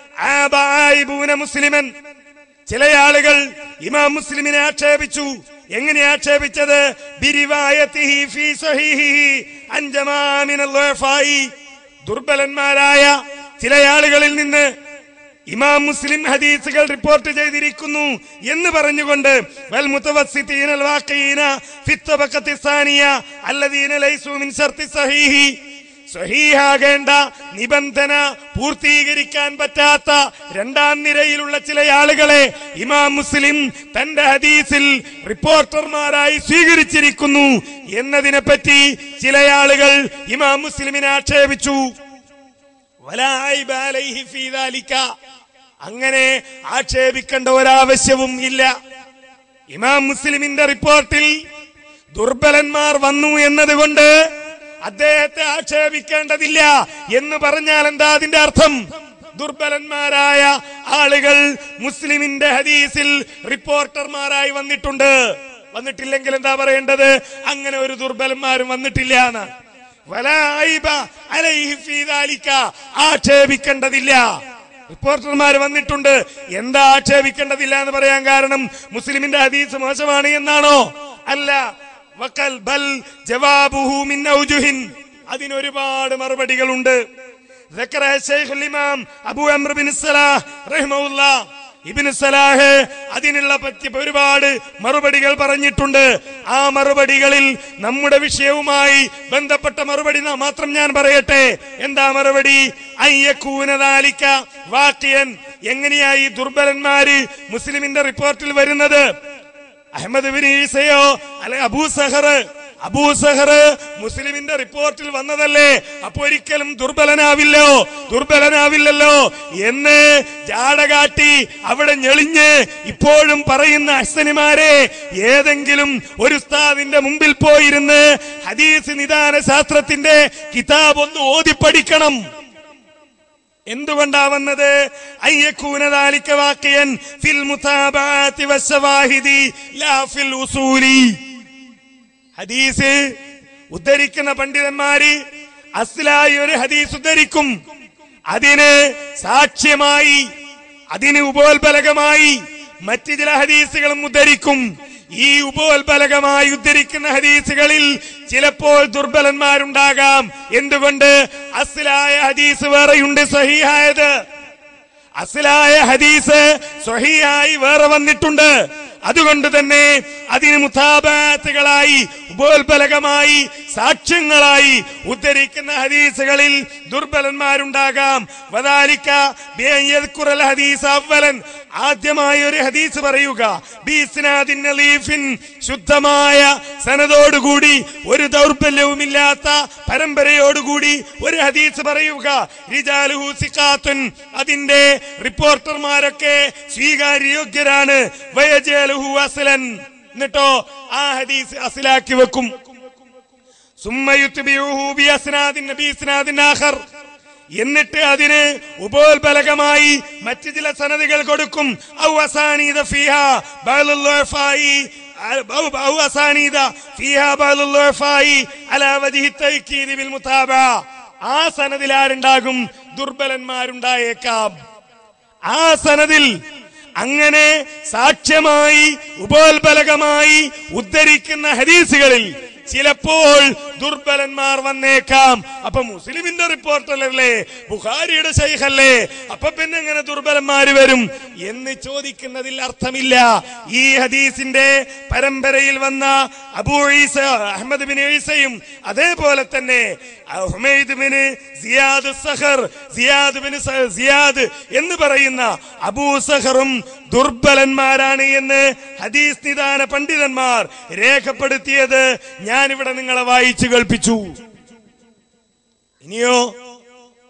ആബായിബൂന മുസ്ലിമൻ ചില ആളുകൾ ഇമാം മുസ്ലിമിനെ ആക്ഷേപിച്ചു എങ്ങനെ ആക്ഷേപിച്ചത് ബിരിവായത്തിഹി ഫീ സഹീഹിഹി അൻ ജമാമിനൽ ളുഅഫായി. ദുർബലന്മാരായ ചില ആളുകളിൽ നിന്ന് ഇമാം മുസ്ലിം ഹദീസുകൾ റിപ്പോർട്ട് ചെയ്തിരിക്കുന്നു എന്ന് പറഞ്ഞുകൊണ്ട് വൽ മുതവസ്സിതീന അൽ വാഖീന ഫി തബഖത്തി സാനിയ അല്ലദീന ലൈസു മിൻ ശർത്തി സഹീഹി സഹീഹാകേണ്ട നിബന്ധന പൂർത്തീകരിക്കാൻ പറ്റാത്ത രണ്ടാം നിരയിലുള്ള ചില ആളുകളെ ഇമാം മുസ്ലിം തന്റെ ഹദീസിൽ റിപ്പോർട്ടർമാരായി സ്വീകരിച്ചിരിക്കുന്നു എന്നതിനെ പറ്റി ചില ആളുകൾ ഇമാം മുസ്ലിമിനെ ആക്ഷേപിച്ചു വലാ ഐബ അലൈഹി ഫീ ദാലിക. അങ്ങനെ ആക്ഷേപിക്കേണ്ട ഒരാവശ്യവും ഇല്ല ഇമാം മുസ്ലിമിന്റെ റിപ്പോർട്ടിൽ ദുർബലന്മാർ വന്നു എന്നതുകൊണ്ട് അദ്ദേഹത്തെ ആക്ഷേപിക്കേണ്ടതില്ല എന്ന് പറഞ്ഞാൽ എന്താ അതിന്റെ അർത്ഥം ദുർബലന്മാരായ ആളുകൾ മുസ്ലിമിന്റെ ഹദീസിൽ റിപ്പോർട്ടർമാരായി വന്നിട്ടുണ്ട് വന്നിട്ടില്ലെങ്കിൽ എന്താ പറയേണ്ടത് അങ്ങനെ ഒരു ദുർബലന്മാരും വന്നിട്ടില്ല എന്ന് വലാ ഐബ അലൈഹി ഫീ ദാലിക. ആക്ഷേപിക്കേണ്ടതില്ല റിപ്പോർട്ടർമാർ വന്നിട്ടുണ്ട് എന്താ ആക്ഷേപിക്കേണ്ടതില്ല എന്ന് പറയാൻ കാരണം മുസ്ലിമിന്റെ ഹദീസ് മോശമാണ് എന്നാണോ അല്ല വക്കൽ ബൽ ജവാബുഹു മിൻ ഔജുഹിൻ അതിനൊരുപാട് മറുപടികളുണ്ട് ذكر الشيخ الإمام أبو عمرو بن الصلاح رحمه الله ഇബിന് സലാഹ് അതിനുള്ള പറ്റി ഒരുപാട് മറുപടികൾ പറഞ്ഞിട്ടുണ്ട് ആ മറുപടികളിൽ നമ്മുടെ വിഷയവുമായി ബന്ധപ്പെട്ട മറുപടി ന- മാത്രം ഞാൻ പറയട്ടെ എന്താ മറുപടി അയ്യക്കൂനതാലിക്ക വാക്കിയൻ എങ്ങനെയായി ദുർബലന്മാര് മുസ്ലിമിന്റെ റിപ്പോർട്ടിൽ വരുന്നത് അഹമ്മദ് ബിൻ ഈസയോ അല്ലെ അബൂ സഹർ അബൂ സഹർ മുസ്ലിമിന്റെ റിപ്പോർട്ടിൽ വന്നതല്ലേ അപ്പൊ ഒരിക്കലും ദുർബലനാവില്ലോ ദുർബലനാവില്ലല്ലോ എന്ന് ജാടകാട്ടി അവിടെ ഞെളിഞ്ഞ് ഇപ്പോഴും പറയുന്ന അഹ്സനിമാരെ ഏതെങ്കിലും ഒരു ഉസ്താദിന്റെ മുമ്പിൽ പോയിരുന്ന് ഹദീസ് നിദാന ശാസ്ത്രത്തിന്റെ കിതാബ് ഒന്ന് ഓതി പഠിക്കണം എന്തുകൊണ്ടാ വന്നത് അയ്യക്കൂനദാലിക്ക വാക്കിയൻ ഫിൽ മുതാബാത്തി വസ്സവാഹിദി ലാ ഫിൽ ഉസൂലി ഹദീസ് ഉദ്ധരിക്കുന്ന പണ്ഡിതന്മാര് അസ്ലായി ഒരു ഹദീസ് ഉദ്ധരിക്കും അതിന് സാക്ഷ്യമായി അതിന് ഉപോത്ബലകമായി മറ്റു ചില ഹദീസുകളും ഉദ്ധരിക്കും ഈ ഉപോത്ബലകമായി ഉദ്ധരിക്കുന്ന ഹദീസുകളിൽ ചിലപ്പോൾ ദുർബലന്മാരുണ്ടാകാം എന്തുകൊണ്ട് അസ്ലായ ഹദീസ് വേറെയുണ്ട് സഹിയായത് അസ്ലായ ഹദീസ് സ്വഹിയായി വേറെ വന്നിട്ടുണ്ട് അതുകൊണ്ട് തന്നെ അതിന് മുതാബാത്തുകളായി ഉപോത്ബലകമായി സാക്ഷ്യങ്ങളായി ഉദ്ധരിക്കുന്ന ഹദീസുകളിൽ ദുർബലന്മാരുണ്ടാകാം വദാലിക്ക ബിഅൻ യദ്കുറൽ ഹദീസ് അവലൻ ആദ്യമായി ഒരു ഹദീസ് പറയുക ബിസ്നാദിൻ നളീഫിൻ ശുദ്ധമായ സനതോടുകൂടി ഒരു ദൗർബല്യവുമില്ലാത്ത പരമ്പരയോടുകൂടി ഒരു ഹദീസ് പറയുക റിജാലുഹു സിഖാത്തുൻ അതിന്റെ റിപ്പോർട്ടർമാരൊക്കെ സ്വീകാര്യോഗ്യരാണ് വയജലുഹു അസ്ലൻ എന്നിട്ടോ ആ ഹദീസ് അസിലാക്കി വെക്കും ثم يتبعه بأسناد بإسناد آخر എന്നിട്ട് അതിന് ഉപോത്ബലകമായി മറ്റു ചില സനദികൾ കൊടുക്കും ഔ അസാനീദ ഫീഹ ബഅ്ലുൽ ളുഅഫായി ഔ ഔ അസാനീദ ഫീഹ ബഅ്ലുൽ ളുഅഫായി അലാ വജ്ഹി തഅക്കീദ് ബിൽ മുതാബഅ ആ സനദിൽ ആരുണ്ടാകും ദുർബലന്മാരുണ്ടായേക്കാം ആ സനദിൽ അങ്ങനെ സാക്ഷ്യമായി ഉപോത്ബലകമായി ഉദ്ധരിക്കുന്ന ഹദീസുകളിൽ ചിലപ്പോൾ ദുർബലന്മാർ വന്നേക്കാം അപ്പൊ മുസ്ലിമിന്റെ റിപ്പോർട്ടല്ലേ ബുഖാരിയുടെ ശൈഖല്ലേ അപ്പൊ പിന്നെ എങ്ങനെ ദുർബലന്മാര് വരും എന്ന് ചോദിക്കുന്നതിൽ അർത്ഥമില്ല ഈ ഹദീസിന്റെ പരമ്പരയിൽ വന്ന അബൂ ഈസ അഹമ്മദ് ബിൻ ഈസയും അതേപോലെ തന്നെ ഹുമൈദ് ബിൻ സിയാദ് സഹർ സിയാദ് ബിൻ സ- സിയാദ് എന്ന് പറയുന്ന അബൂ സഹറും ദുർബലന്മാരാണ് എന്ന് ഹദീസ് നിദാന പണ്ഡിതന്മാർ രേഖപ്പെടുത്തിയത് ഞാനിവിടെ നിങ്ങളെ വായിച്ചു കേൾപ്പിച്ചു ഇനിയോ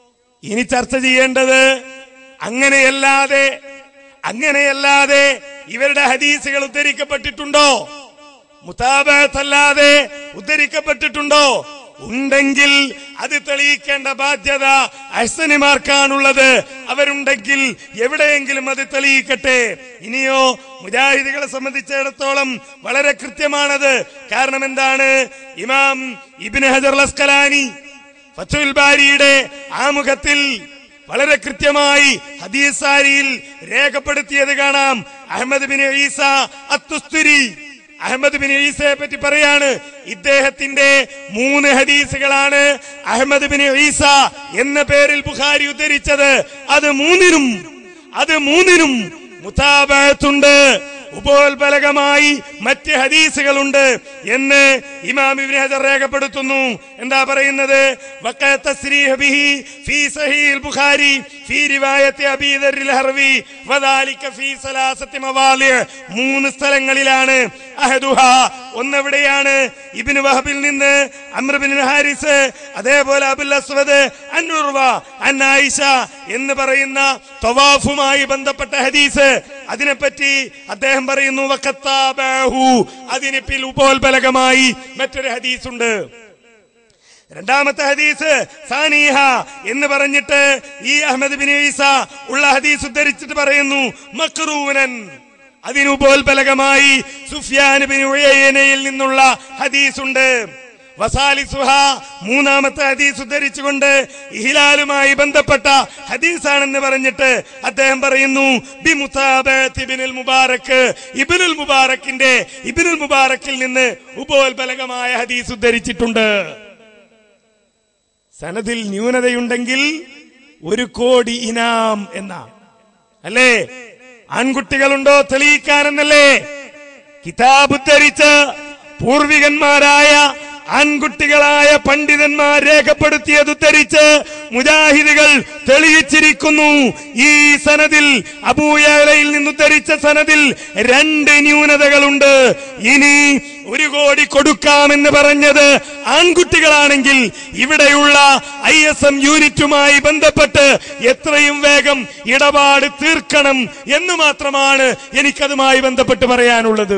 ഇനി ചർച്ച ചെയ്യേണ്ടത് അങ്ങനെയല്ലാതെ അങ്ങനെയല്ലാതെ ഇവരുടെ ഹദീസുകൾ ഉദ്ധരിക്കപ്പെട്ടിട്ടുണ്ടോ മുതാബത്തല്ലാതെ ഉദ്ധരിക്കപ്പെട്ടിട്ടുണ്ടോ ഉണ്ടെങ്കിൽ അത് തെളിയിക്കേണ്ട ബാധ്യത അഹ്സനിമാർക്കാണുള്ളത് അവരുണ്ടെങ്കിൽ എവിടെയെങ്കിലും അത് തെളിയിക്കട്ടെ ഇനിയോ മുജാഹിദുകളെ സംബന്ധിച്ചിടത്തോളം വളരെ കൃത്യമാണത് കാരണം എന്താണ് ഇമാം ഇബിൻ ഹജർ അസ്കലാനി ഫത്തുൽ ബാരിയുടെ ആമുഖത്തിൽ വളരെ കൃത്യമായി ഹദീസാരിയിൽ രേഖപ്പെടുത്തിയത് കാണാം അഹമ്മദ് ബിൻ ഈസ അത്തുസ്തുരി അഹമ്മദ് ബിൻ ഈസയെ പറ്റി പറയാണ് ഇദ്ദേഹത്തിന്റെ മൂന്ന് ഹദീസുകളാണ് അഹമ്മദ് ബിൻ ഈസ എന്ന പേരിൽ ബുഖാരി ഉദ്ധരിച്ചത് അത് മൂന്നിനും അത് മൂന്നിനും മുതാബത്തുണ്ട് ഉപോത്ബലകമായി മറ്റ് ഹദീസുകളുണ്ട് എന്ന് ഇമാം ഇബ്നു ഹജർ രേഖപ്പെടുത്തുന്നു എന്താ പറയുന്നത് വഖഅ തസ്രീഹ് ബിഹി ഫീ സഹീഹ് ബുഖാരി ഫീ റിവായത്തി അബീ ദർറിൽ ഹർവി വദാലിക ഫീ സലാസത്തി മവാലി മൂന്ന് സ്ഥലങ്ങളിലാണ് അഹദുഹ ഒന്നെവിടെയാണ് ഇബ്നു വഹബിൽ നിന്ന് അമ്ര ബിൻ ഹാരിസ് അതേപോലെ അബുൽ അസ്വദ് അന്നുർവ അൻ ആയിഷ എന്ന് പറയുന്ന തവാഫുമായി ബന്ധപ്പെട്ട ഹദീസ് അതിനെപ്പറ്റി അദ്ദേഹം പറയുന്നു വഖത്താബഹു അതിന് പിൽ ഉപോത്ബലകമായി മറ്റൊരു ഹദീസ് ഉണ്ട് രണ്ടാമത്തെ ഹദീസ് സാനീഹ എന്ന് പറഞ്ഞിട്ട് ഈ അഹമ്മദ് ബിൻ ഈസ ഉള്ള ഹദീസ് ഉദ്ധരിച്ചിട്ട് പറയുന്നു മക്രൂനൻ അതിന് ഉപോത്ബലകമായി സുഫിയാൻ ബിൻ ഉയനയിൽ നിന്നുള്ള ഹദീസ് ഉണ്ട് വസാലിസുഹ മൂന്നാമത്തെ ഹദീസ് ഉദ്ധരിച്ചുകൊണ്ട് ഇഹിലാലുമായി ബന്ധപ്പെട്ട ഹദീസാണെന്ന് പറഞ്ഞിട്ട് അദ്ദേഹം പറയുന്നു ബി മുസാബത്ത് ഇബ്നുൽ മുബാറക്ക് ഇബ്നുൽ മുബാറക്കിന്റെ ഇബ്നുൽ മുബാറക്കിൽ നിന്ന് ഉപോത്ബലകമായ ഹദീസ് ഉദ്ധരിച്ചിട്ടുണ്ട് സനദിൽ ന്യൂനതയുണ്ടെങ്കിൽ ഒരു കോടി ഇനാം എന്ന അല്ലേ ആൺകുട്ടികളുണ്ടോ തെളിയിക്കാനെന്നല്ലേ കിതാബ് ഉദ്ധരിച്ച് പൂർവികന്മാരായ ആൺകുട്ടികളായ പണ്ഡിതന്മാർ രേഖപ്പെടുത്തിയത് ഉദ്ധരിച്ച് മുജാഹിദുകൾ തെളിയിച്ചിരിക്കുന്നു ഈ സനദിൽ അബൂയലയിൽ നിന്ന് ഉദ്ധരിച്ച സനദിൽ രണ്ട് ന്യൂനതകളുണ്ട് ഇനി ഒരു കോടി കൊടുക്കാമെന്ന് പറഞ്ഞത് ആൺകുട്ടികളാണെങ്കിൽ ഇവിടെയുള്ള ഐ എസ് എം യൂണിറ്റുമായി ബന്ധപ്പെട്ട് എത്രയും വേഗം ഇടപാട് തീർക്കണം എന്ന് മാത്രമാണ് എനിക്കതുമായി ബന്ധപ്പെട്ട് പറയാനുള്ളത്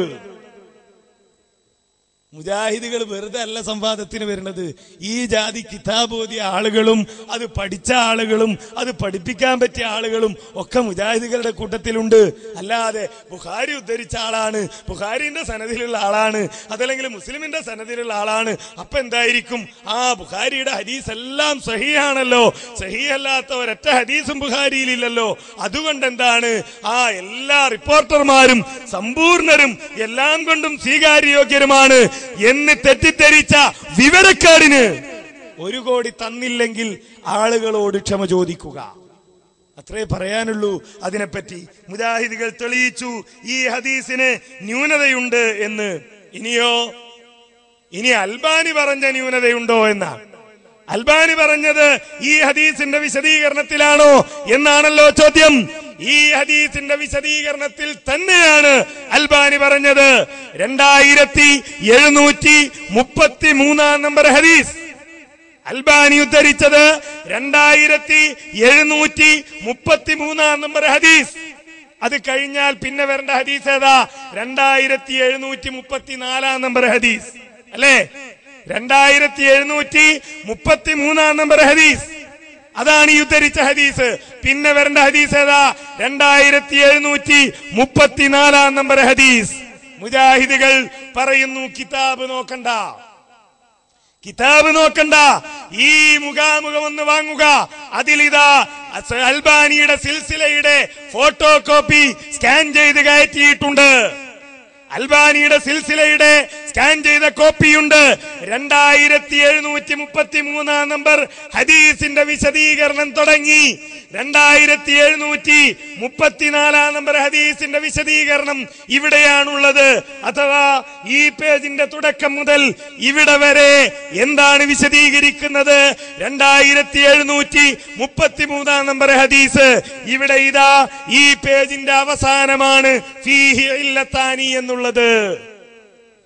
മുജാഹിദുകൾ വെറുതെ അല്ല സംവാദത്തിന് വരുന്നത് ഈ ജാതി കിതാബ് ഓതിയ ആളുകളും അത് പഠിച്ച ആളുകളും അത് പഠിപ്പിക്കാൻ പറ്റിയ ആളുകളും ഒക്കെ മുജാഹിദുകളുടെ കൂട്ടത്തിലുണ്ട് അല്ലാതെ ബുഖാരി ഉദ്ധരിച്ച ആളാണ് ബുഖാരിന്റെ സനദിലുള്ള ആളാണ് അതല്ലെങ്കിൽ മുസ്ലിമിന്റെ സനദിലുള്ള ആളാണ് അപ്പൊ എന്തായിരിക്കും ആ ബുഖാരിയുടെ ഹദീസ് എല്ലാം സഹിയാണല്ലോ സഹിയല്ലാത്ത ഒരൊറ്റ ഹദീസും ബുഖാരിയിലില്ലല്ലോ അതുകൊണ്ട് എന്താണ് ആ എല്ലാ റിപ്പോർട്ടർമാരും സമ്പൂർണരും എല്ലാം കൊണ്ടും സ്വീകാര്യോഗ്യരുമാണ് എന്ന് തെറ്റിദ്ധരിച്ച വിവരക്കാടിന് ഒരു കോടി തന്നില്ലെങ്കിൽ ആളുകളോട് ക്ഷമ ചോദിക്കുക അത്രേ പറയാനുള്ളൂ അതിനെപ്പറ്റി മുജാഹിദുകൾ തെളിയിച്ചു ഈ ഹദീസിന് ന്യൂനതയുണ്ട് എന്ന് ഇനിയോ ഇനി അൽബാനി പറഞ്ഞ ന്യൂനതയുണ്ടോ എന്നാണ് അൽബാനി പറഞ്ഞത് ഈ ഹദീസിന്റെ വിശദീകരണത്തിലാണോ എന്നാണല്ലോ ചോദ്യം ഈ ഹദീസിന്റെ വിശദീകരണത്തിൽ തന്നെയാണ് അൽബാനി പറഞ്ഞത് രണ്ടായിരത്തി എഴുന്നൂറ്റി മുപ്പത്തി മൂന്നാം നമ്പർ ഹദീസ് അൽബാനി ഉദ്ധരിച്ചത് രണ്ടായിരത്തി എഴുന്നൂറ്റി മുപ്പത്തി മൂന്നാം നമ്പർ ഹദീസ് അത് കഴിഞ്ഞാൽ പിന്നെ വരേണ്ട ഹദീസ് ഏതാ രണ്ടായിരത്തി എഴുന്നൂറ്റി മുപ്പത്തി നാലാം നമ്പർ ഹദീസ് അല്ലേ രണ്ടായിരത്തി എഴുന്നൂറ്റി മുപ്പത്തി മൂന്നാം നമ്പർ ഹദീസ് അതാണ് ഈ ഉദ്ധരിച്ച ഹദീസ് പിന്നെ വരേണ്ട ഹദീസ് ഏതാ രണ്ടായിരത്തി എഴുന്നൂറ്റി മുപ്പത്തിനാലാം നമ്പർ ഹദീസ് മുജാഹിദുകൾ പറയുന്നു കിതാബ് നോക്കണ്ട കിതാബ് നോക്കണ്ട ഈ മുഖാമുഖം ഒന്ന് വാങ്ങുക അതിലിതാ അസ് അൽബാനിയുടെ സിൽസിലയുടെ ഫോട്ടോ കോപ്പി സ്കാൻ ചെയ്ത് കയറ്റിയിട്ടുണ്ട് അൽബാനിയുടെ സിൽസിലയുടെ സ്കാൻ ചെയ്ത കോപ്പിയുണ്ട് രണ്ടായിരത്തി എഴുന്നൂറ്റി മുപ്പത്തി മൂന്നാം നമ്പർ ഹദീസിന്റെ വിശദീകരണം തുടങ്ങി രണ്ടായിരത്തി എഴുന്നൂറ്റി മുപ്പത്തിനാലാം നമ്പർ ഹദീസിന്റെ വിശദീകരണം ഇവിടെയാണുള്ളത് അഥവാ ഈ പേജിന്റെ തുടക്കം മുതൽ ഇവിടെ വരെ എന്താണ് വിശദീകരിക്കുന്നത് രണ്ടായിരത്തി എഴുന്നൂറ്റി മുപ്പത്തി മൂന്നാം നമ്പർ ഹദീസ് ഇവിടെ ഇതാ ഈ പേജിന്റെ അവസാനമാണ് ഫീഹി ഇല്ലത്താനി എന്നുള്ളത്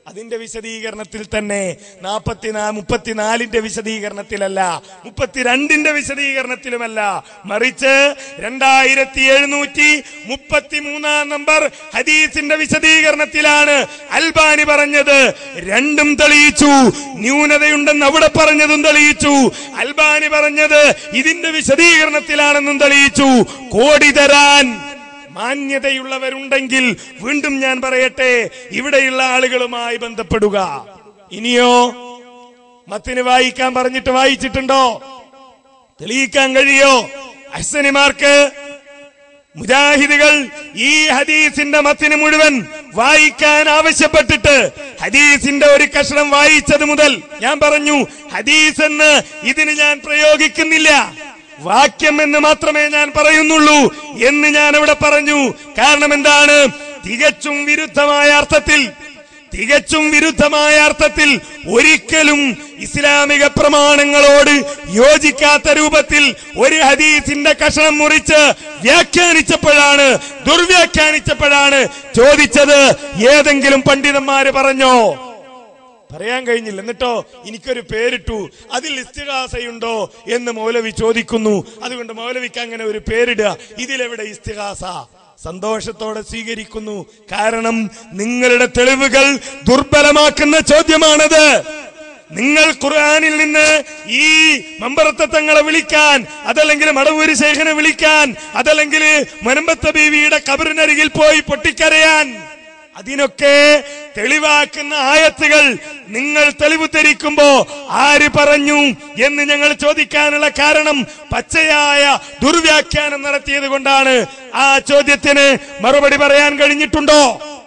അതിന്റെ വിശദീകരണത്തിൽ തന്നെ നാപ്പത്തിനാ മുപ്പത്തിനാലിന്റെ വിശദീകരണത്തിലല്ല മുപ്പത്തിരണ്ടിന്റെ വിശദീകരണത്തിലുമല്ല മറിച്ച് രണ്ടായിരത്തി എഴുന്നൂറ്റി മുപ്പത്തി മൂന്നാം നമ്പർ ഹദീസിന്റെ വിശദീകരണത്തിലാണ് അൽബാനി പറഞ്ഞത് രണ്ടും തെളിയിച്ചു ന്യൂനതയുണ്ടെന്ന് അവിടെ പറഞ്ഞതും തെളിയിച്ചു അൽബാനി പറഞ്ഞത് ഇതിന്റെ വിശദീകരണത്തിലാണെന്നും തെളിയിച്ചു കോടി തരാൻ മാന്യതയുള്ളവരുണ്ടെങ്കിൽ വീണ്ടും ഞാൻ പറയട്ടെ ഇവിടെയുള്ള ആളുകളുമായി ബന്ധപ്പെടുക ഇനിയോ മത്തിന് വായിക്കാൻ പറഞ്ഞിട്ട് വായിച്ചിട്ടുണ്ടോ തെളിയിക്കാൻ കഴിയോ അഹ്സനിമാർക്ക് മുജാഹിദുകൾ ഈ ഹദീസിന്റെ മത്തിന് മുഴുവൻ വായിക്കാൻ ആവശ്യപ്പെട്ടിട്ട് ഹദീസിന്റെ ഒരു കഷണം വായിച്ചത് മുതൽ ഞാൻ പറഞ്ഞു ഹദീസ് എന്ന് ഇതിന് ഞാൻ പ്രയോഗിക്കുന്നില്ല വാക്യം എന്ന് മാത്രമേ ഞാൻ പറയുന്നുള്ളൂ എന്ന് ഞാൻ ഇവിടെ പറഞ്ഞു കാരണം എന്താണ് തികച്ചും വിരുദ്ധമായ അർത്ഥത്തിൽ തികച്ചും വിരുദ്ധമായ അർത്ഥത്തിൽ ഒരിക്കലും ഇസ്ലാമിക പ്രമാണങ്ങളോട് യോജിക്കാത്ത രൂപത്തിൽ ഒരു ഹദീസിന്റെ കഷണം മുറിച്ച് വ്യാഖ്യാനിച്ചപ്പോഴാണ് ദുർവ്യാഖ്യാനിച്ചപ്പോഴാണ് ചോദിച്ചത് ഏതെങ്കിലും പണ്ഡിതന്മാര് പറഞ്ഞോ പറയാൻ കഴിഞ്ഞില്ല എന്നിട്ടോ എനിക്കൊരു പേരിട്ടു അതിൽ ഇസ്തിഹാസയുണ്ടോ എന്ന് മൗലവി ചോദിക്കുന്നു അതുകൊണ്ട് മൗലവിക്ക് അങ്ങനെ ഒരു പേരിടുക ഇതിലെവിടെ ഇസ്തിഹാസ സന്തോഷത്തോടെ സ്വീകരിക്കുന്നു കാരണം നിങ്ങളുടെ തെളിവുകൾ ദുർബലമാക്കുന്ന ചോദ്യമാണത് നിങ്ങൾ ഖുർആനിൽ നിന്ന് ഈ മമ്പറത്തങ്ങളെ വിളിക്കാൻ അതല്ലെങ്കിൽ മടവൂരി ശേഖനെ വിളിക്കാൻ അതല്ലെങ്കിൽ മുനമ്പത്ത ബീവിയുടെ കബറിനരികിൽ പോയി പൊട്ടിക്കരയാൻ അതിനൊക്കെ തെളിവാക്കുന്ന ആയത്തുകൾ നിങ്ങൾ തെളിവ് ധരിക്കുമ്പോ ആര് പറഞ്ഞു എന്ന് ഞങ്ങൾ ചോദിക്കാനുള്ള കാരണം പച്ചയായ ദുർവ്യാഖ്യാനം നടത്തിയത് കൊണ്ടാണ് ആ ചോദ്യത്തിന് മറുപടി പറയാൻ കഴിഞ്ഞിട്ടുണ്ടോ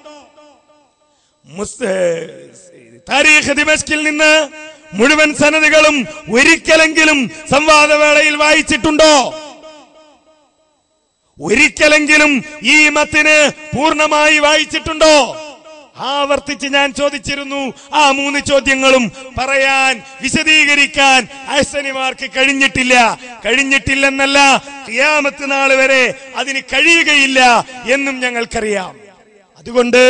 മുസ്- താരീഖ് ദിമസ്കിൽ നിന്ന് മുഴുവൻ സനതുകളും ഒരിക്കലെങ്കിലും സംവാദവേളയിൽ വായിച്ചിട്ടുണ്ടോ ഒരിക്കലെങ്കിലും ഈ മത്തിന് പൂർണ്ണമായി വായിച്ചിട്ടുണ്ടോ ആവർത്തിച്ച് ഞാൻ ചോദിച്ചിരുന്നു ആ മൂന്ന് ചോദ്യങ്ങളും പറയാൻ വിശദീകരിക്കാൻ അഹ്സനിമാർക്ക് കഴിഞ്ഞിട്ടില്ല കഴിഞ്ഞിട്ടില്ലെന്നല്ല ഖിയാമത്ത് നാൾ വരെ അതിന് കഴിയുകയില്ല എന്നും ഞങ്ങൾക്കറിയാം അതുകൊണ്ട്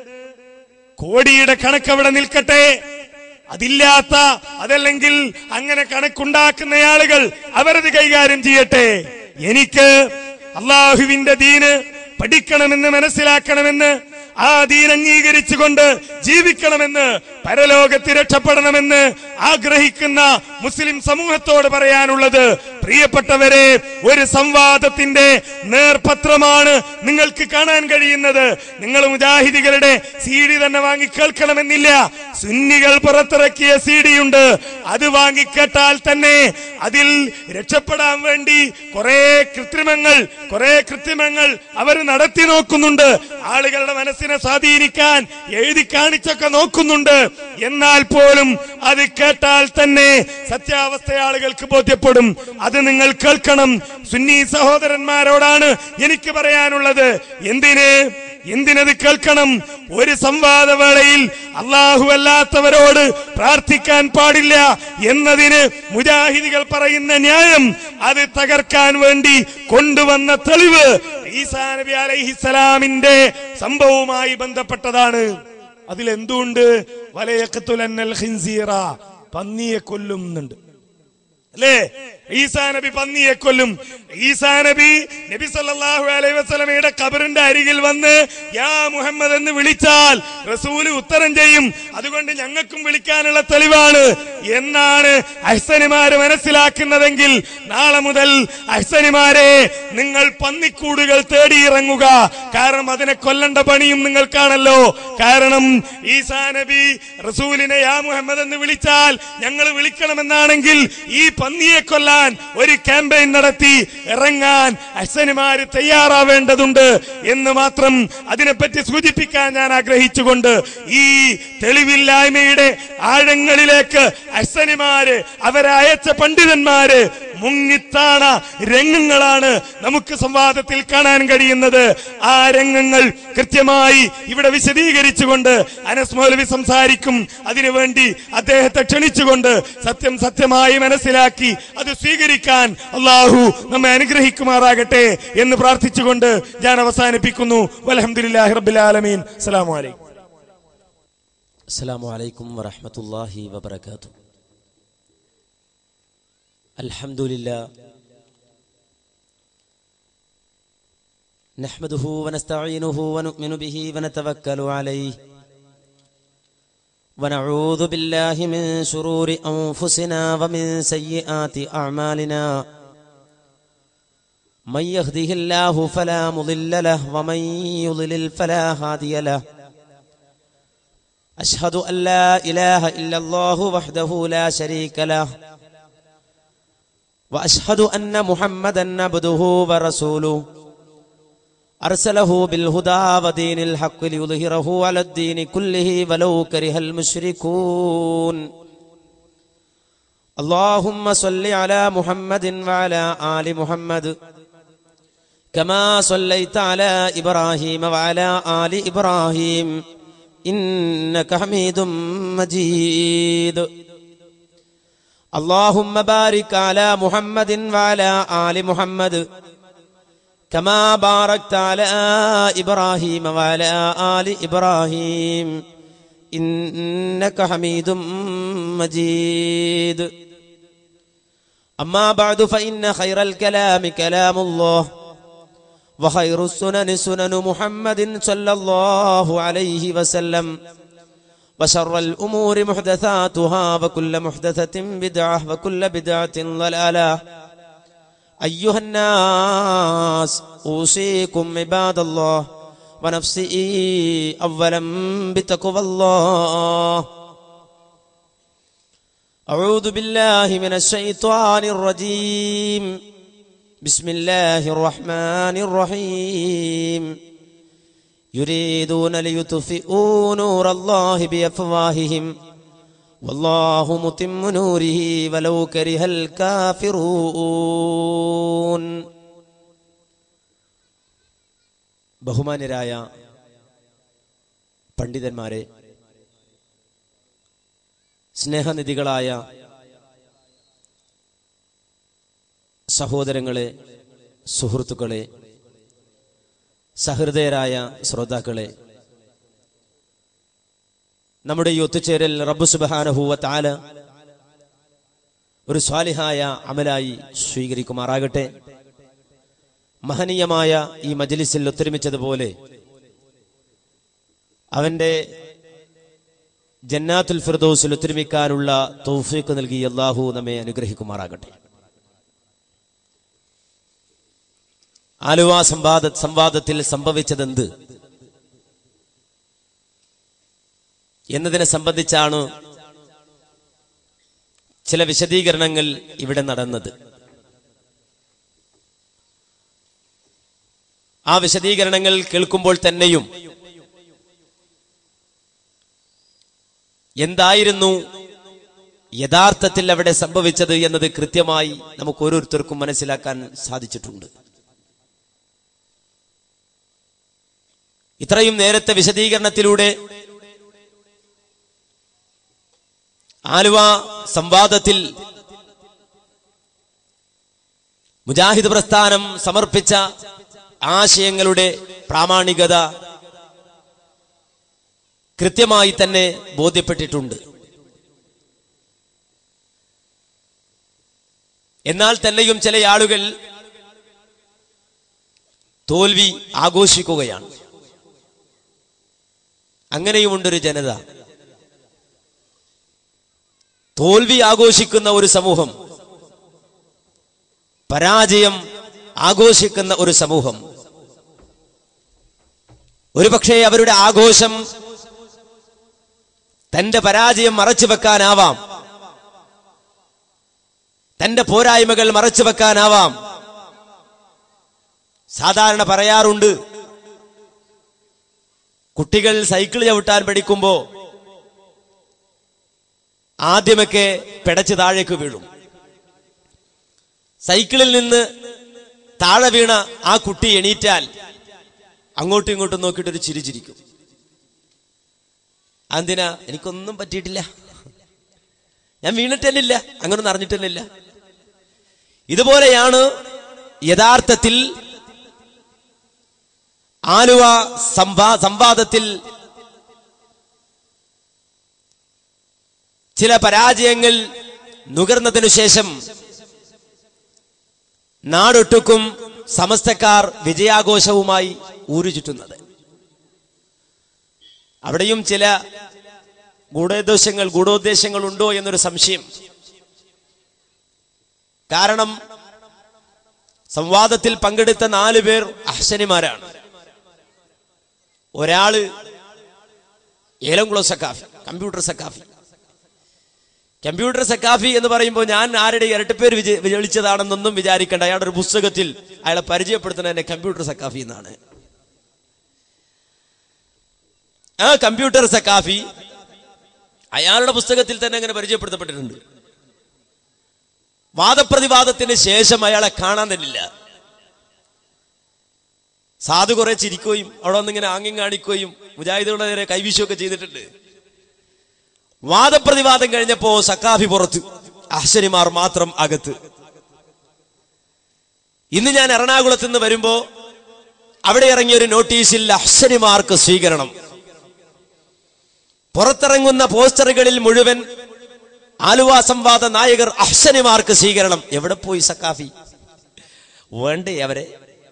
കോടിയുടെ കണക്ക് അവിടെ നിൽക്കട്ടെ അതില്ലാത്ത അതല്ലെങ്കിൽ അങ്ങനെ കണക്കുണ്ടാക്കുന്ന ആളുകൾ അവരത് കൈകാര്യം ചെയ്യട്ടെ എനിക്ക് അള്ളാഹുവിന്റെ ദീന് പഠിക്കണമെന്ന് മനസ്സിലാക്കണമെന്ന് ആ ദീൻ അംഗീകരിച്ചുകൊണ്ട് ജീവിക്കണമെന്ന് പരലോകത്ത് രക്ഷപ്പെടണമെന്ന് ആഗ്രഹിക്കുന്ന മുസ്ലിം സമൂഹത്തോട് പറയാനുള്ളത് പ്രിയപ്പെട്ടവരെ ഒരു സംവാദത്തിന്റെ നേർപത്രമാണ് നിങ്ങൾക്ക് കാണാൻ കഴിയുന്നത് നിങ്ങൾ മുജാഹിദികളുടെ സി ഡി തന്നെ വാങ്ങി കേൾക്കണമെന്നില്ല സുന്നികൾ പുറത്തിറക്കിയ സി ഡി ഉണ്ട് അത് വാങ്ങിക്കേട്ടാൽ തന്നെ അതിൽ രക്ഷപ്പെടാൻ വേണ്ടി കുറെ കൃത്രിമങ്ങൾ കുറെ കൃത്രിമങ്ങൾ അവർ നടത്തി നോക്കുന്നുണ്ട് ആളുകളുടെ മനസ്സിനെ സ്വാധീനിക്കാൻ എഴുതി കാണിച്ചൊക്കെ നോക്കുന്നുണ്ട് എന്നാൽ പോലും അത് കേട്ടാൽ തന്നെ സത്യാവസ്ഥ ആളുകൾക്ക് ബോധ്യപ്പെടും അത് നിങ്ങൾ കേൾക്കണം സുന്നി സഹോദരന്മാരോടാണ് എനിക്ക് പറയാനുള്ളത് എന്തിന് എന്തിനത് കേൾക്കണം ഒരു സംവാദവേളയിൽ അള്ളാഹു അല്ലാത്തവരോട് പ്രാർത്ഥിക്കാൻ പാടില്ല എന്നതിന് മുജാഹിദികൾ പറയുന്ന ന്യായം അത് തകർക്കാൻ വേണ്ടി കൊണ്ടുവന്ന തെളിവ് ഈസാ നബി അലൈഹിസലാമിന്റെ സംഭവവുമായി ബന്ധപ്പെട്ടതാണ് അതിലെന്തുണ്ട് വലയക്കത്തുലന്നൽ ഖിൻസീറ പന്നിയെ കൊല്ലുന്നുണ്ട് അല്ലേ ഈസാ നബി പന്നിയെ കൊല്ലും ഈസാ നബി നബി സല്ലല്ലാഹു അലൈഹി വസല്ലമയുടെ കബറിന്റെ അരികിൽ വന്ന് യാ മുഹമ്മദ് എന്ന് വിളിച്ചാൽ റസൂല് ഉത്തരം ചെയ്യും അതുകൊണ്ട് ഞങ്ങൾക്കും വിളിക്കാനുള്ള തെളിവാണ് എന്നാണ് അഹ്സനിമാര് മനസ്സിലാക്കുന്നതെങ്കിൽ നാളെ മുതൽ അഹ്സനിമാരെ നിങ്ങൾ പന്നിക്കൂടുകൾ തേടിയിറങ്ങുക കാരണം അതിനെ കൊല്ലേണ്ട പണിയും നിങ്ങൾക്കാണല്ലോ കാരണം ഈസാ നബി റസൂലിനെ യാ മുഹമ്മദ് എന്ന് വിളിച്ചാൽ ഞങ്ങൾ വിളിക്കണമെന്നാണെങ്കിൽ ഈ പന്നിയെ കൊല്ലാൻ ഒരു ക്യാമ്പയിൻ നടത്തി ഇറങ്ങാൻ അഹ്സനിമാര് തയ്യാറാവേണ്ടതുണ്ട് എന്ന് മാത്രം അതിനെപ്പറ്റി സൂചിപ്പിക്കാൻ ഞാൻ ആഗ്രഹിച്ചുകൊണ്ട് ഈ തെളിവില്ലായ്മയുടെ ആഴങ്ങളിലേക്ക് അഹ്സനിമാര് അവരയച്ച പണ്ഡിതന്മാര് മുങ്ങിത്താണ രംഗങ്ങളാണ് നമുക്ക് സംവാദത്തിൽ കാണാൻ കഴിയുന്നത് ആ രംഗങ്ങൾ കൃത്യമായി ഇവിടെ വിശദീകരിച്ചുകൊണ്ട് അനസ് മൗലവി സംസാരിക്കും അതിനുവേണ്ടി അദ്ദേഹത്തെ ക്ഷണിച്ചുകൊണ്ട് സത്യം സത്യമായി മനസ്സിലാക്കി അത് സ്വീകരിക്കാൻ അള്ളാഹു നമ്മെ അനുഗ്രഹിക്കുമാറാകട്ടെ എന്ന് പ്രാർത്ഥിച്ചുകൊണ്ട് ഞാൻ അവസാനിപ്പിക്കുന്നു വലഹമുല്ലാഹി റബ്ബിൽ ആലമീൻ അസ്സലാമു അലൈക്കും السلام عليكم ورحمة الله وبركاته الحمد لله نحمده ونستعينه ونؤمن به ونتوكل عليه ونعوذ بالله من شرور أنفسنا ومن سيئات أعمالنا من يهده الله فلا مضل له ومن يضلل فلا هادي له أشهد أن لا إله إلا الله وحده لا شريك له وأشهد أن محمدا عبده ورسوله أرسله بالهدى ودين الحق ليظهره على الدين كله ولو كره المشركون اللهم صل على محمد وعلى آل محمد كما صليت على إبراهيم وعلى آل إبراهيم إنك حميد مجيد اللهم بارك على محمد وعلى آل محمد كما باركت على إبراهيم وعلى آل إبراهيم إنك حميد مجيد أما بعد فإن خير الكلام كلام الله وخير السنن سنن محمد صلى الله عليه وسلم وشر الأمور محدثاتها وكل محدثة بدعة وكل بدعة ضلالة أيها الناس أوصيكم عباد الله ونفسي أولا بتقوى الله أعوذ بالله من الشيطان الرجيم بسم الله الرحمن الرحيم يريدون ليطفئوا نور الله بأفواههم والله متم نوره ولو كره الكافرون ബഹുമാന്യരായ പണ്ഡിതന്മാരെ സ്നേഹനിധികളായ സഹോദരങ്ങളെ സുഹൃത്തുക്കളെ സഹൃദയരായ ശ്രോതാക്കളെ നമ്മുടെ ഈ ഒത്തുചേരൽ റബ്ബു സുബാനഹൂവ താല ഒരു സ്വാലിഹായ അമലായി സ്വീകരിക്കുമാറാകട്ടെ മഹനീയമായ ഈ മജലിസിൽ ഒത്തൊരുമിച്ചതുപോലെ അവന്റെ ജന്നാത്തുൽ ഫിർദോസിൽ ഒത്തൊരുമിക്കാനുള്ള തൗഫീഖ് നൽകി അള്ളാഹു നമ്മെ അനുഗ്രഹിക്കുമാറാകട്ടെ ആലുവ സംവാദ സംവാദത്തിൽ സംഭവിച്ചതെന്ത് എന്നതിനെ സംബന്ധിച്ചാണ് ചില വിശദീകരണങ്ങൾ ഇവിടെ നടന്നത് ആ വിശദീകരണങ്ങൾ കേൾക്കുമ്പോൾ തന്നെയും എന്തായിരുന്നു യഥാർത്ഥത്തിൽ അവിടെ സംഭവിച്ചത് എന്നത് കൃത്യമായി നമുക്ക് ഓരോരുത്തർക്കും മനസ്സിലാക്കാൻ സാധിച്ചിട്ടുണ്ട് ഇത്രയും നേരത്തെ വിശദീകരണത്തിലൂടെ ആലുവ സംവാദത്തിൽ മുജാഹിദ് പ്രസ്ഥാനം സമർപ്പിച്ച ആശയങ്ങളുടെ പ്രാമാണികത കൃത്യമായി തന്നെ ബോധ്യപ്പെട്ടിട്ടുണ്ട് എന്നാൽ തന്നെയും ചില ആളുകൾ തോൽവി ആഘോഷിക്കുകയാണ് അങ്ങനെയുമുണ്ടൊരു ജനത തോൽവി ആഘോഷിക്കുന്ന ഒരു സമൂഹം പരാജയം ആഘോഷിക്കുന്ന ഒരു സമൂഹം ഒരുപക്ഷെ അവരുടെ ആഘോഷം തന്റെ പരാജയം മറച്ചു വെക്കാനാവാം തന്റെ പോരായ്മകൾ മറച്ചു വെക്കാനാവാം സാധാരണ പറയാറുണ്ട് കുട്ടികൾ സൈക്കിൾ ചവിട്ടാൻ പഠിക്കുമ്പോ ആദ്യമൊക്കെ പിടച്ച് താഴേക്ക് വീഴും സൈക്കിളിൽ നിന്ന് താഴെ വീണ ആ കുട്ടി എണീറ്റാൽ അങ്ങോട്ടും ഇങ്ങോട്ടും നോക്കിയിട്ട് ഒരു ചിരി ചിരിക്കും എന്തിനാ എനിക്കൊന്നും പറ്റിയിട്ടില്ല ഞാൻ വീണിട്ടല്ലില്ല അങ്ങനൊന്നും അറിഞ്ഞിട്ടല്ലില്ല ഇതുപോലെയാണ് യഥാർത്ഥത്തിൽ ആലുവ സംവാ സംവാദത്തിൽ ചില പരാജയങ്ങൾ നുകർന്നതിനു ശേഷം നാടൊട്ടുക്കും സമസ്തക്കാർ വിജയാഘോഷവുമായി ഊരുചുറ്റുന്നത് അവിടെയും ചില ഗൂഢോദ്ദേശങ്ങൾ ഗൂഢോദ്ദേശങ്ങൾ ഉണ്ടോ എന്നൊരു സംശയം കാരണം സംവാദത്തിൽ പങ്കെടുത്ത നാല് പേർ അഹ്സനിമാരാണ് ഒരാള് ഏലംകുളം സക്കാഫി കമ്പ്യൂട്ടർ സക്കാഫി കമ്പ്യൂട്ടർ സക്കാഫി എന്ന് പറയുമ്പോൾ ഞാൻ ആരുടെ ഇരട്ടപ്പേര് വിജ വിളിച്ചതാണെന്നൊന്നും വിചാരിക്കേണ്ട അയാളുടെ ഒരു പുസ്തകത്തിൽ അയാളെ പരിചയപ്പെടുത്തുന്നത് എന്നെ കമ്പ്യൂട്ടർ സക്കാഫി എന്നാണ് ആ കമ്പ്യൂട്ടർ സക്കാഫി അയാളുടെ പുസ്തകത്തിൽ തന്നെ അങ്ങനെ പരിചയപ്പെടുത്തപ്പെട്ടിട്ടുണ്ട് വാദപ്രതിവാദത്തിന് ശേഷം അയാളെ കാണാൻ തന്നില്ല സാധു കുറെ ചിരിക്കുകയും അവിടെ വന്നിങ്ങനെ ആംഗ്യം കാണിക്കുകയും മുജാഹിദുകളുടെ നേരെ കൈവീശുകയൊക്കെ ചെയ്തിട്ടുണ്ട് വാദപ്രതിവാദം കഴിഞ്ഞപ്പോ സക്കാഫി പുറത്ത് അഹ്സനിമാർ മാത്രം അകത്ത് ഇന്ന് ഞാൻ എറണാകുളത്ത് നിന്ന് വരുമ്പോ അവിടെ ഇറങ്ങിയ ഒരു നോട്ടീസിൽ അഹ്സനിമാർക്ക് സ്വീകരണം പുറത്തിറങ്ങുന്ന പോസ്റ്ററുകളിൽ മുഴുവൻ ആലുവ സംവാദ നായകർ അഹ്സനിമാർക്ക് സ്വീകരണം എവിടെ പോയി സക്കാഫി വേണ്ടേ അവരെ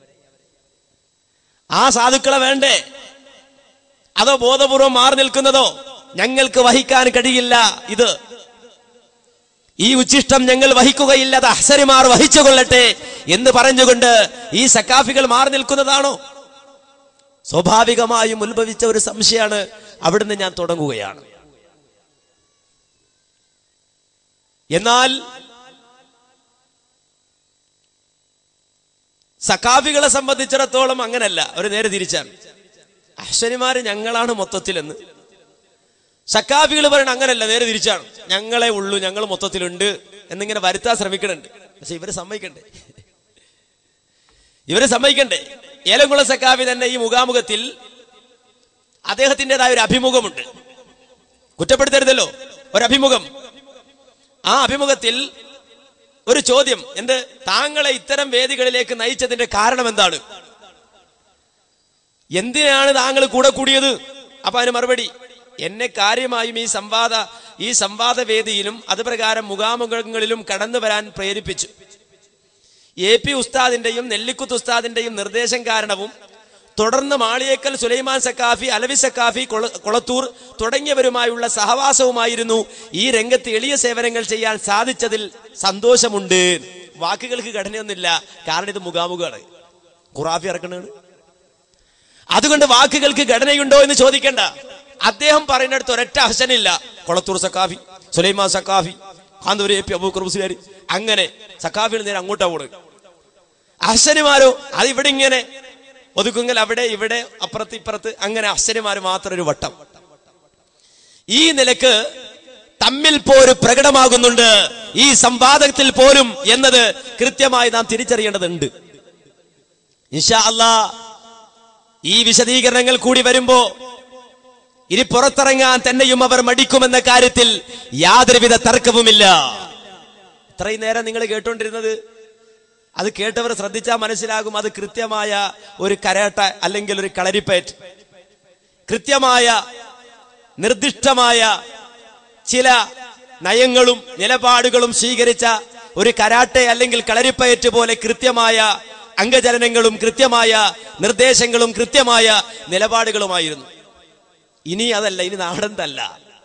ആ സാധുക്കളെ വേണ്ടേ അതോ ബോധപൂർവം മാറി നിൽക്കുന്നതോ ഞങ്ങൾക്ക് വഹിക്കാൻ കഴിയില്ല ഇത് ഈ ഉച്ചിഷ്ടം ഞങ്ങൾ വഹിക്കുകയില്ല അത് അഹ്സരിമാർ വഹിച്ചുകൊള്ളട്ടെ എന്ന് പറഞ്ഞുകൊണ്ട് ഈ സക്കാഫികൾ മാറി നിൽക്കുന്നതാണോ സ്വാഭാവികമായും ഉത്ഭവിച്ച ഒരു സംശയമാണ് അവിടുന്ന് ഞാൻ തുടങ്ങുകയാണ് എന്നാൽ സക്കാഫികളെ സംബന്ധിച്ചിടത്തോളം അങ്ങനല്ല ഒരു നേരെ തിരിച്ചാണ് അശ്വനിമാര് ഞങ്ങളാണ് മൊത്തത്തിലെന്ന് സക്കാഫികൾ പറയണ അങ്ങനല്ല നേരെ തിരിച്ചാണ് ഞങ്ങളെ ഉള്ളൂ ഞങ്ങൾ മൊത്തത്തിലുണ്ട് എന്നിങ്ങനെ വരുത്താൻ ശ്രമിക്കണുണ്ട് പക്ഷെ ഇവര് സമ്മതിക്കണ്ടേ ഇവര് സമ്മതിക്കണ്ടേ ഏലംകുളം സക്കാഫി തന്നെ ഈ മുഖാമുഖത്തിൽ അദ്ദേഹത്തിൻ്റെതായ ഒരു അഭിമുഖമുണ്ട് കുറ്റപ്പെടുത്തരുതല്ലോ ഒരു അഭിമുഖം ആ അഭിമുഖത്തിൽ ഒരു ചോദ്യം എന്ത് താങ്കളെ ഇത്തരം വേദികളിലേക്ക് നയിച്ചതിന്റെ കാരണം എന്താണ് എന്തിനാണ് താങ്കൾ കൂടെ കൂടിയത് അപ്പൊ അതിന് മറുപടി എന്നെ കാര്യമായും ഈ സംവാദ ഈ സംവാദ വേദിയിലും അത് പ്രകാരം മുഖാമുഖങ്ങളിലും കടന്നു വരാൻ പ്രേരിപ്പിച്ചു എ പി ഉസ്താദിന്റെയും നെല്ലിക്കുത്ത് ഉസ്താദിന്റെയും നിർദ്ദേശം കാരണവും തുടർന്ന് മാളിയേക്കൽ സുലൈമാൻ സക്കാഫി അലവി സക്കാഫി കൊള- കൊളത്തൂർ തുടങ്ങിയവരുമായുള്ള സഹവാസവുമായിരുന്നു ഈ രംഗത്ത് എളിയ സേവനങ്ങൾ ചെയ്യാൻ സാധിച്ചതിൽ സന്തോഷമുണ്ട് വാക്കുകൾക്ക് ഘടനയൊന്നുമില്ല കാരണം ഇത് മുഖാമുഖമാണ് ഖുറാഫി ഇറക്കണാണ് അതുകൊണ്ട് വാക്കുകൾക്ക് ഘടനയുണ്ടോ എന്ന് ചോദിക്കണ്ട അദ്ദേഹം പറയുന്നിടത്ത് ഒരൊറ്റ ഹസനില്ല കൊളത്തൂർ സക്കാഫി സുലൈമാൻ സക്കാഫി കാന്തൂർ എ പി അബൂക്കർ മുസ്ലിയാർ അങ്ങനെ സക്കാഫിയിൽ നേരെ അങ്ങോട്ടാ പോണത് അഹ്സനുമാരോ അത് ഇവിടെ ഇങ്ങനെ ഒതുക്കുങ്ങൽ അവിടെ ഇവിടെ അപ്പുറത്ത് ഇപ്പുറത്ത് അങ്ങനെ അഹ്സനുമാര് മാത്രം ഒരു വട്ടം ഈ നിലക്ക് തമ്മിൽ പോര് പ്രകടമാകുന്നുണ്ട് ഈ സംവാദത്തിൽ പോലും എന്നത് കൃത്യമായി നാം തിരിച്ചറിയേണ്ടതുണ്ട് ഇൻഷാ അല്ലാ ഈ വിശദീകരണങ്ങൾ കൂടി വരുമ്പോ ഇനി പുറത്തിറങ്ങാൻ തന്നെയും അവർ മടിക്കുമെന്ന കാര്യത്തിൽ യാതൊരുവിധ തർക്കവുമില്ല ഇത്രയും നേരം നിങ്ങൾ കേട്ടോണ്ടിരുന്നത് അത് കേട്ടവർ ശ്രദ്ധിച്ചാൽ മനസ്സിലാകും അത് കൃത്യമായ ഒരു കരാട്ട അല്ലെങ്കിൽ ഒരു കളരിപ്പയറ്റ് കൃത്യമായ നിർദ്ദിഷ്ടമായ ചില നയങ്ങളും നിലപാടുകളും സ്വീകരിച്ച ഒരു കരാട്ടെ അല്ലെങ്കിൽ കളരിപ്പയറ്റ് പോലെ കൃത്യമായ അംഗചലനങ്ങളും കൃത്യമായ നിർദ്ദേശങ്ങളും കൃത്യമായ നിലപാടുകളുമായിരുന്നു ഇനി അതല്ല ഇനി നാടൻ തല്ല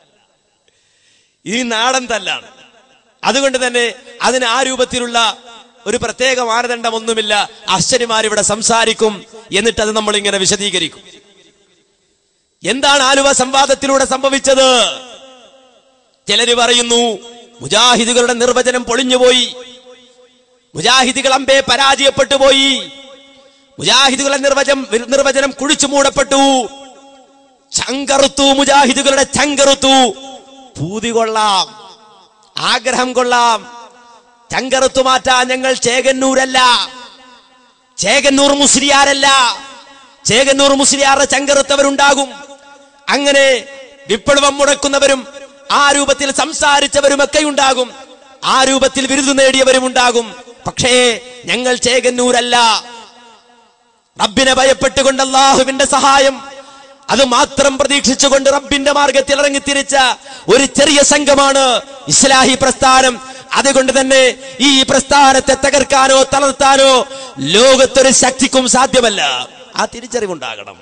ഇനി നാടൻ തല്ലാണ് അതുകൊണ്ട് തന്നെ അതിന് ആ രൂപത്തിലുള്ള ഒരു പ്രത്യേക മാനദണ്ഡമൊന്നുമില്ല അശ്വരിമാരിവിടെ സംസാരിക്കും എന്നിട്ട് അത് നമ്മൾ ഇങ്ങനെ വിശദീകരിക്കും എന്താണ് ആലുവ സംവാദത്തിലൂടെ സംഭവിച്ചത് ചിലര് പറയുന്നു മുജാഹിദുകളുടെ നിർവചനം പൊളിഞ്ഞുപോയി മുജാഹിദുകൾ അമ്പേ പരാജയപ്പെട്ടു പോയി മുജാഹിദുകളുടെ നിർവചനം നിർവചനം കുഴിച്ചു മൂടപ്പെട്ടു ചങ്കറുത്തു മുജാഹിദുകളുടെ ചങ്കറുത്തു പൂതി കൊള്ളാം ആഗ്രഹം കൊള്ളാം ചങ്കറുത്തു മാറ്റാൻ ഞങ്ങൾ ചേകന്നൂരല്ല ചേകന്നൂർ മുസ്ലിയാരല്ല ചേകന്നൂർ മുസ്ലിയാരുടെ ചങ്കറുത്തവരുണ്ടാകും അങ്ങനെ വിപ്ലവം മുടക്കുന്നവരും ആ രൂപത്തിൽ സംസാരിച്ചവരുമൊക്കെ ഉണ്ടാകും ആ രൂപത്തിൽ ബിരുദ നേടിയവരും ഉണ്ടാകും പക്ഷേ ഞങ്ങൾ ചേകന്നൂരല്ല റബ്ബിനെ ഭയപ്പെട്ടുകൊണ്ട് അള്ളാഹുവിന്റെ സഹായം അത് മാത്രം പ്രതീക്ഷിച്ചുകൊണ്ട് റബ്ബിന്റെ മാർഗത്തിൽ ഇറങ്ങി തിരിച്ച ഒരു ചെറിയ സംഘമാണ് ഇസ്ലാഹി പ്രസ്ഥാനം അതുകൊണ്ട് തന്നെ ഈ പ്രസ്ഥാനത്തെ തകർക്കാനോ തളർത്താനോ ലോകത്തൊരു ശക്തിക്കും സാധ്യമല്ല ആ തിരിച്ചറിവുണ്ടാകണം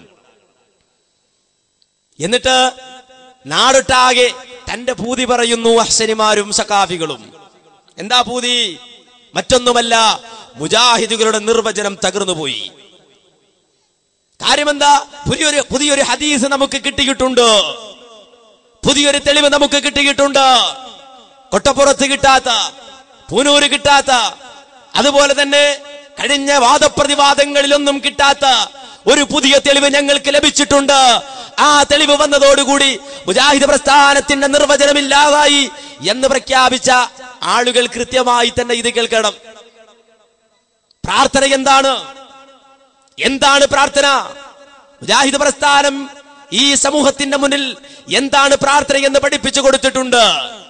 എന്നിട്ട് നാടൊട്ടാകെ തന്റെ പൂതി പറയുന്നു അഹ്സനിമാരും സഖാഫികളും എന്താ പൂതി മറ്റൊന്നുമല്ല മുജാഹിദുകളുടെ നിർവചനം തകർന്നുപോയി കാര്യമെന്താ പുതിയൊരു പുതിയൊരു ഹദീസ് നമുക്ക് കിട്ടിയിട്ടുണ്ട് പുതിയൊരു തെളിവ് നമുക്ക് കിട്ടിയിട്ടുണ്ട് കൊട്ടപ്പുറത്ത് കിട്ടാത്ത പൂനൂര് കിട്ടാത്ത അതുപോലെ തന്നെ കഴിഞ്ഞ വാദപ്രതിവാദങ്ങളിലൊന്നും കിട്ടാത്ത ഒരു പുതിയ തെളിവ് ഞങ്ങൾക്ക് ലഭിച്ചിട്ടുണ്ട് ആ തെളിവ് വന്നതോടുകൂടി മുജാഹിദ് പ്രസ്ഥാനത്തിന്റെ നിർവചനമില്ലാതായി എന്ന് പ്രഖ്യാപിച്ച ആളുകൾ കൃത്യമായി തന്നെ ഇത് കേൾക്കണം പ്രാർത്ഥന എന്താണ് എന്താണ് പ്രാർത്ഥന മുജാഹിദ് പ്രസ്ഥാനം ഈ സമൂഹത്തിന്റെ മുന്നിൽ എന്താണ് പ്രാർത്ഥന എന്ന് പഠിപ്പിച്ചു കൊടുത്തിട്ടുണ്ട്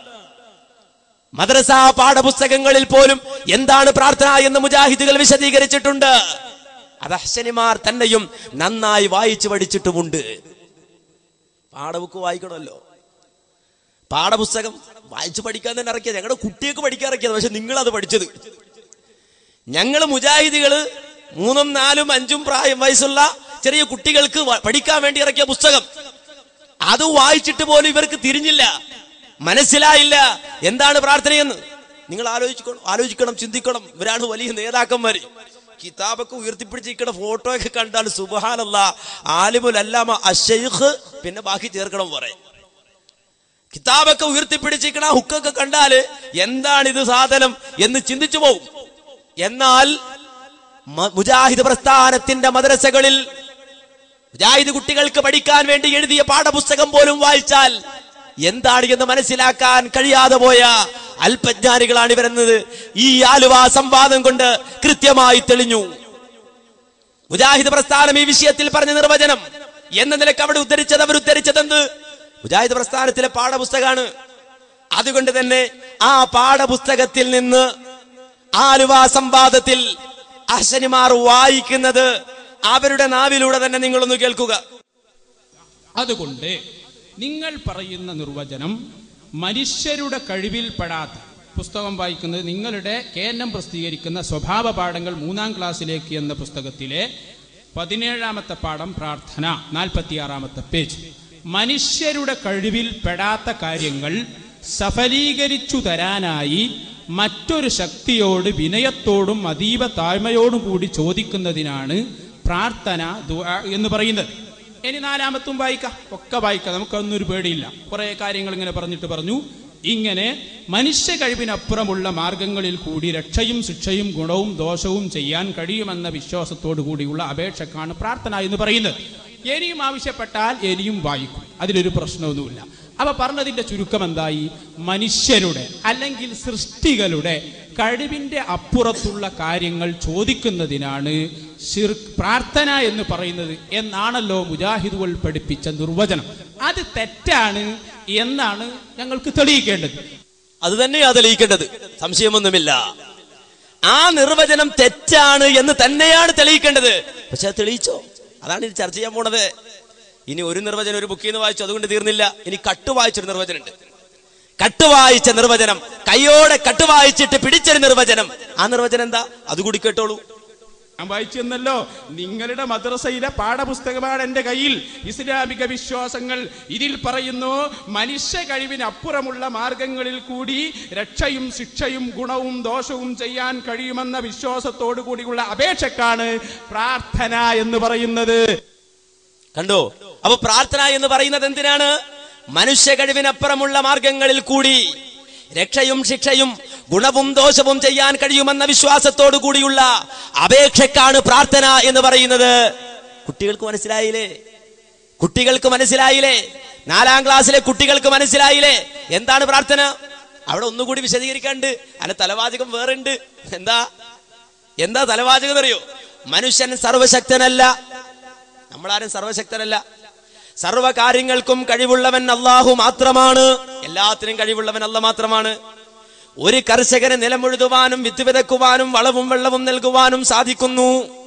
മദ്രസ പാഠപുസ്തകങ്ങളിൽ പോലും എന്താണ് പ്രാർത്ഥന എന്ന് മുജാഹിദുകൾ വിശദീകരിച്ചിട്ടുണ്ട് അത് അഹ്സനിമാർ തന്നെയും നന്നായി വായിച്ചു പഠിച്ചിട്ടുമുണ്ട് പാഠബുക്ക് വായിക്കണമല്ലോ പാഠപുസ്തകം വായിച്ചു പഠിക്കാൻ തന്നെ ഇറക്കിയത് ഞങ്ങളുടെ കുട്ടിയൊക്കെ പഠിക്കാൻ ഇറക്കിയത് പക്ഷെ നിങ്ങൾ അത് പഠിച്ചത് ഞങ്ങൾ മുജാഹിദികള് മൂന്നും നാലും അഞ്ചും പ്രായം വയസ്സുള്ള ചെറിയ കുട്ടികൾക്ക് വ- പഠിക്കാൻ വേണ്ടി ഇറക്കിയ പുസ്തകം അത് വായിച്ചിട്ട് പോലും ഇവർക്ക് തിരിഞ്ഞില്ല മനസ്സിലായില്ല എന്താണ് പ്രാർത്ഥനയെന്ന് നിങ്ങൾ ആലോചിക്കണം ആലോചിക്കണം ചിന്തിക്കണം ഇവരാണ് വലിയ നേതാക്കന്മാര് കിതാബൊക്കെ ഉയർത്തിപ്പിടിച്ചിരിക്കണ ഫോട്ടോ ഒക്കെ കണ്ടാൽ സുബഹാനല്ല ആലിമുൽ അല്ലാമ അഷൈഖ് പിന്നെ ബാക്കി ചേർക്കണം പറയും കിതാബൊക്കെ ഉയർത്തിപ്പിടിച്ചിരിക്കണ ഹുക്കൊക്കെ കണ്ടാല് എന്താണ് ഇത് സാധനം എന്ന് ചിന്തിച്ചു പോകും എന്നാൽ മ- മുജാഹിദ് പ്രസ്ഥാനത്തിന്റെ മദ്രസകളിൽ മുജാഹിദ് കുട്ടികൾക്ക് പഠിക്കാൻ വേണ്ടി എഴുതിയ പാഠപുസ്തകം പോലും വായിച്ചാൽ എന്താണ് എന്ന് മനസ്സിലാക്കാൻ കഴിയാതെ പോയ അല്പജ്ഞാനികളാണ് ഇവരെന്നത് ഈ ആലുവ സംവാദം കൊണ്ട് കൃത്യമായി തെളിഞ്ഞു മുജാഹിദ് പ്രസ്ഥാനം ഈ വിഷയത്തിൽ പറഞ്ഞ നിർവചനം എന്ന നിലക്ക് അവിടെ ഉദ്ധരിച്ചത് അവർ ഉദ്ധരിച്ചത് എന്ത് മുജാഹിദ് പ്രസ്ഥാനത്തിലെ പാഠപുസ്തകമാണ് അതുകൊണ്ട് തന്നെ ആ പാഠപുസ്തകത്തിൽ നിന്ന് ആലുവ സംവാദത്തിൽ അഹ്സനിമാർ വായിക്കുന്നത് അവരുടെ നാവിലൂടെ തന്നെ നിങ്ങളൊന്ന് കേൾക്കുക അതുകൊണ്ട് നിങ്ങൾ പറയുന്ന നിർവചനം മനുഷ്യരുടെ കഴിവിൽപ്പെടാത്ത പുസ്തകം വായിക്കുന്നത് നിങ്ങളുടെ കേന്ദ്രം പ്രസിദ്ധീകരിക്കുന്ന സ്വഭാവ പാഠങ്ങൾ മൂന്നാം ക്ലാസ്സിലേക്ക് എന്ന പുസ്തകത്തിലെ പതിനേഴാമത്തെ പാഠം പ്രാർത്ഥന നാൽപ്പത്തിയാറാമത്തെ പേജ് മനുഷ്യരുടെ കഴിവിൽപ്പെടാത്ത കാര്യങ്ങൾ സഫലീകരിച്ചു തരാനായി മറ്റൊരു ശക്തിയോട് വിനയത്തോടും അതീവ താഴ്മയോടും കൂടി ചോദിക്കുന്നതിനാണ് പ്രാർത്ഥന ദുആ എന്ന് പറയുന്നത് ഇനി നാലാമത്തും വായിക്കാം ഒക്കെ വായിക്കാം നമുക്കൊന്നും ഒരു പേടിയില്ല കുറെ കാര്യങ്ങൾ ഇങ്ങനെ പറഞ്ഞിട്ട് പറഞ്ഞു ഇങ്ങനെ മനുഷ്യ കഴിവിനപ്പുറമുള്ള മാർഗങ്ങളിൽ കൂടി രക്ഷയും ശിക്ഷയും ഗുണവും ദോഷവും ചെയ്യാൻ കഴിയുമെന്ന വിശ്വാസത്തോടു കൂടിയുള്ള അപേക്ഷക്കാണ് പ്രാർത്ഥന എന്ന് പറയുന്നത് ഇനിയും ആവശ്യപ്പെട്ടാൽ ഇനിയും വായിക്കും അതിലൊരു പ്രശ്നമൊന്നുമില്ല അപ്പൊ പറഞ്ഞതിന്റെ ചുരുക്കം എന്തായി മനുഷ്യരുടെ അല്ലെങ്കിൽ സൃഷ്ടികളുടെ കഴിവിന്റെ അപ്പുറത്തുള്ള കാര്യങ്ങൾ ചോദിക്കുന്നതിനാണ് ശിർ പ്രാർത്ഥന എന്ന് പറയുന്നത് എന്നാണല്ലോ മുജാഹിദുകൾ പഠിപ്പിച്ച നിർവചനം അത് തെറ്റാണ് എന്നാണ് ഞങ്ങൾക്ക് തെളിയിക്കേണ്ടത് അത് തന്നെയാ തെളിയിക്കേണ്ടത് സംശയമൊന്നുമില്ല ആ നിർവചനം തെറ്റാണ് എന്ന് തന്നെയാണ് തെളിയിക്കേണ്ടത് പക്ഷെ അത് തെളിയിച്ചോ അതാണ് ഇനി ചർച്ച ചെയ്യാൻ പോണത് ഇനി ഒരു നിർവചനം ഒരു ബുക്കിൽ നിന്ന് വായിച്ചു അതുകൊണ്ട് തീർന്നില്ല ഇനി കട്ട് വായിച്ചൊരു നിർവചനം ഉണ്ട് കട്ട് വായിച്ച നിർവചനം കയ്യോടെ കട്ട് വായിച്ചിട്ട് പിടിച്ചൊരു നിർവചനം ആ നിർവചനം എന്താ അതുകൂടി കേട്ടോളൂ ഞാൻ വായിച്ചു എന്നല്ലോ നിങ്ങളുടെ മദ്രസയിലെ പാഠപുസ്തകമാണ് എന്റെ കയ്യിൽ ഇസ്ലാമിക വിശ്വാസങ്ങൾ ഇതിൽ പറയുന്നു മനുഷ്യ കഴിവിനപ്പുറമുള്ള മാർഗങ്ങളിൽ കൂടി രക്ഷയും ശിക്ഷയും ഗുണവും ദോഷവും ചെയ്യാൻ കഴിയുമെന്ന വിശ്വാസത്തോടു കൂടിയുള്ള അപേക്ഷക്കാണ് പ്രാർത്ഥന എന്ന് പറയുന്നത് കണ്ടോ അപ്പൊ പ്രാർത്ഥന എന്ന് പറയുന്നത് എന്തിനാണ് മനുഷ്യ കഴിവിനപ്പുറമുള്ള മാർഗങ്ങളിൽ കൂടി രക്ഷയും ശിക്ഷയും ഗുണവും ദോഷവും ചെയ്യാൻ കഴിയുമെന്ന വിശ്വാസത്തോടു കൂടിയുള്ള അപേക്ഷക്കാണ് പ്രാർത്ഥന എന്ന് പറയുന്നത് കുട്ടികൾക്ക് മനസ്സിലായില്ലേ കുട്ടികൾക്ക് മനസ്സിലായില്ലേ നാലാം ക്ലാസ്സിലെ കുട്ടികൾക്ക് മനസ്സിലായില്ലേ എന്താണ് പ്രാർത്ഥന അവിടെ ഒന്നുകൂടി വിശദീകരിക്കാണ്ട് അല്ല തലവാചകം വേറെ ഉണ്ട് എന്താ എന്താ തലവാചകം അറിയോ മനുഷ്യൻ സർവശക്തനല്ല നമ്മളാരും സർവശക്തനല്ല സർവ കാര്യങ്ങൾക്കും കഴിവുള്ളവൻ അള്ളാഹു മാത്രമാണ് എല്ലാത്തിനും കഴിവുള്ളവൻ അല്ല മാത്രമാണ് ഒരു കർഷകന് നിലമുഴുതുവാനും വിത്ത് വിതക്കുവാനും വളവും വെള്ളവും നൽകുവാനും സാധിക്കുന്നു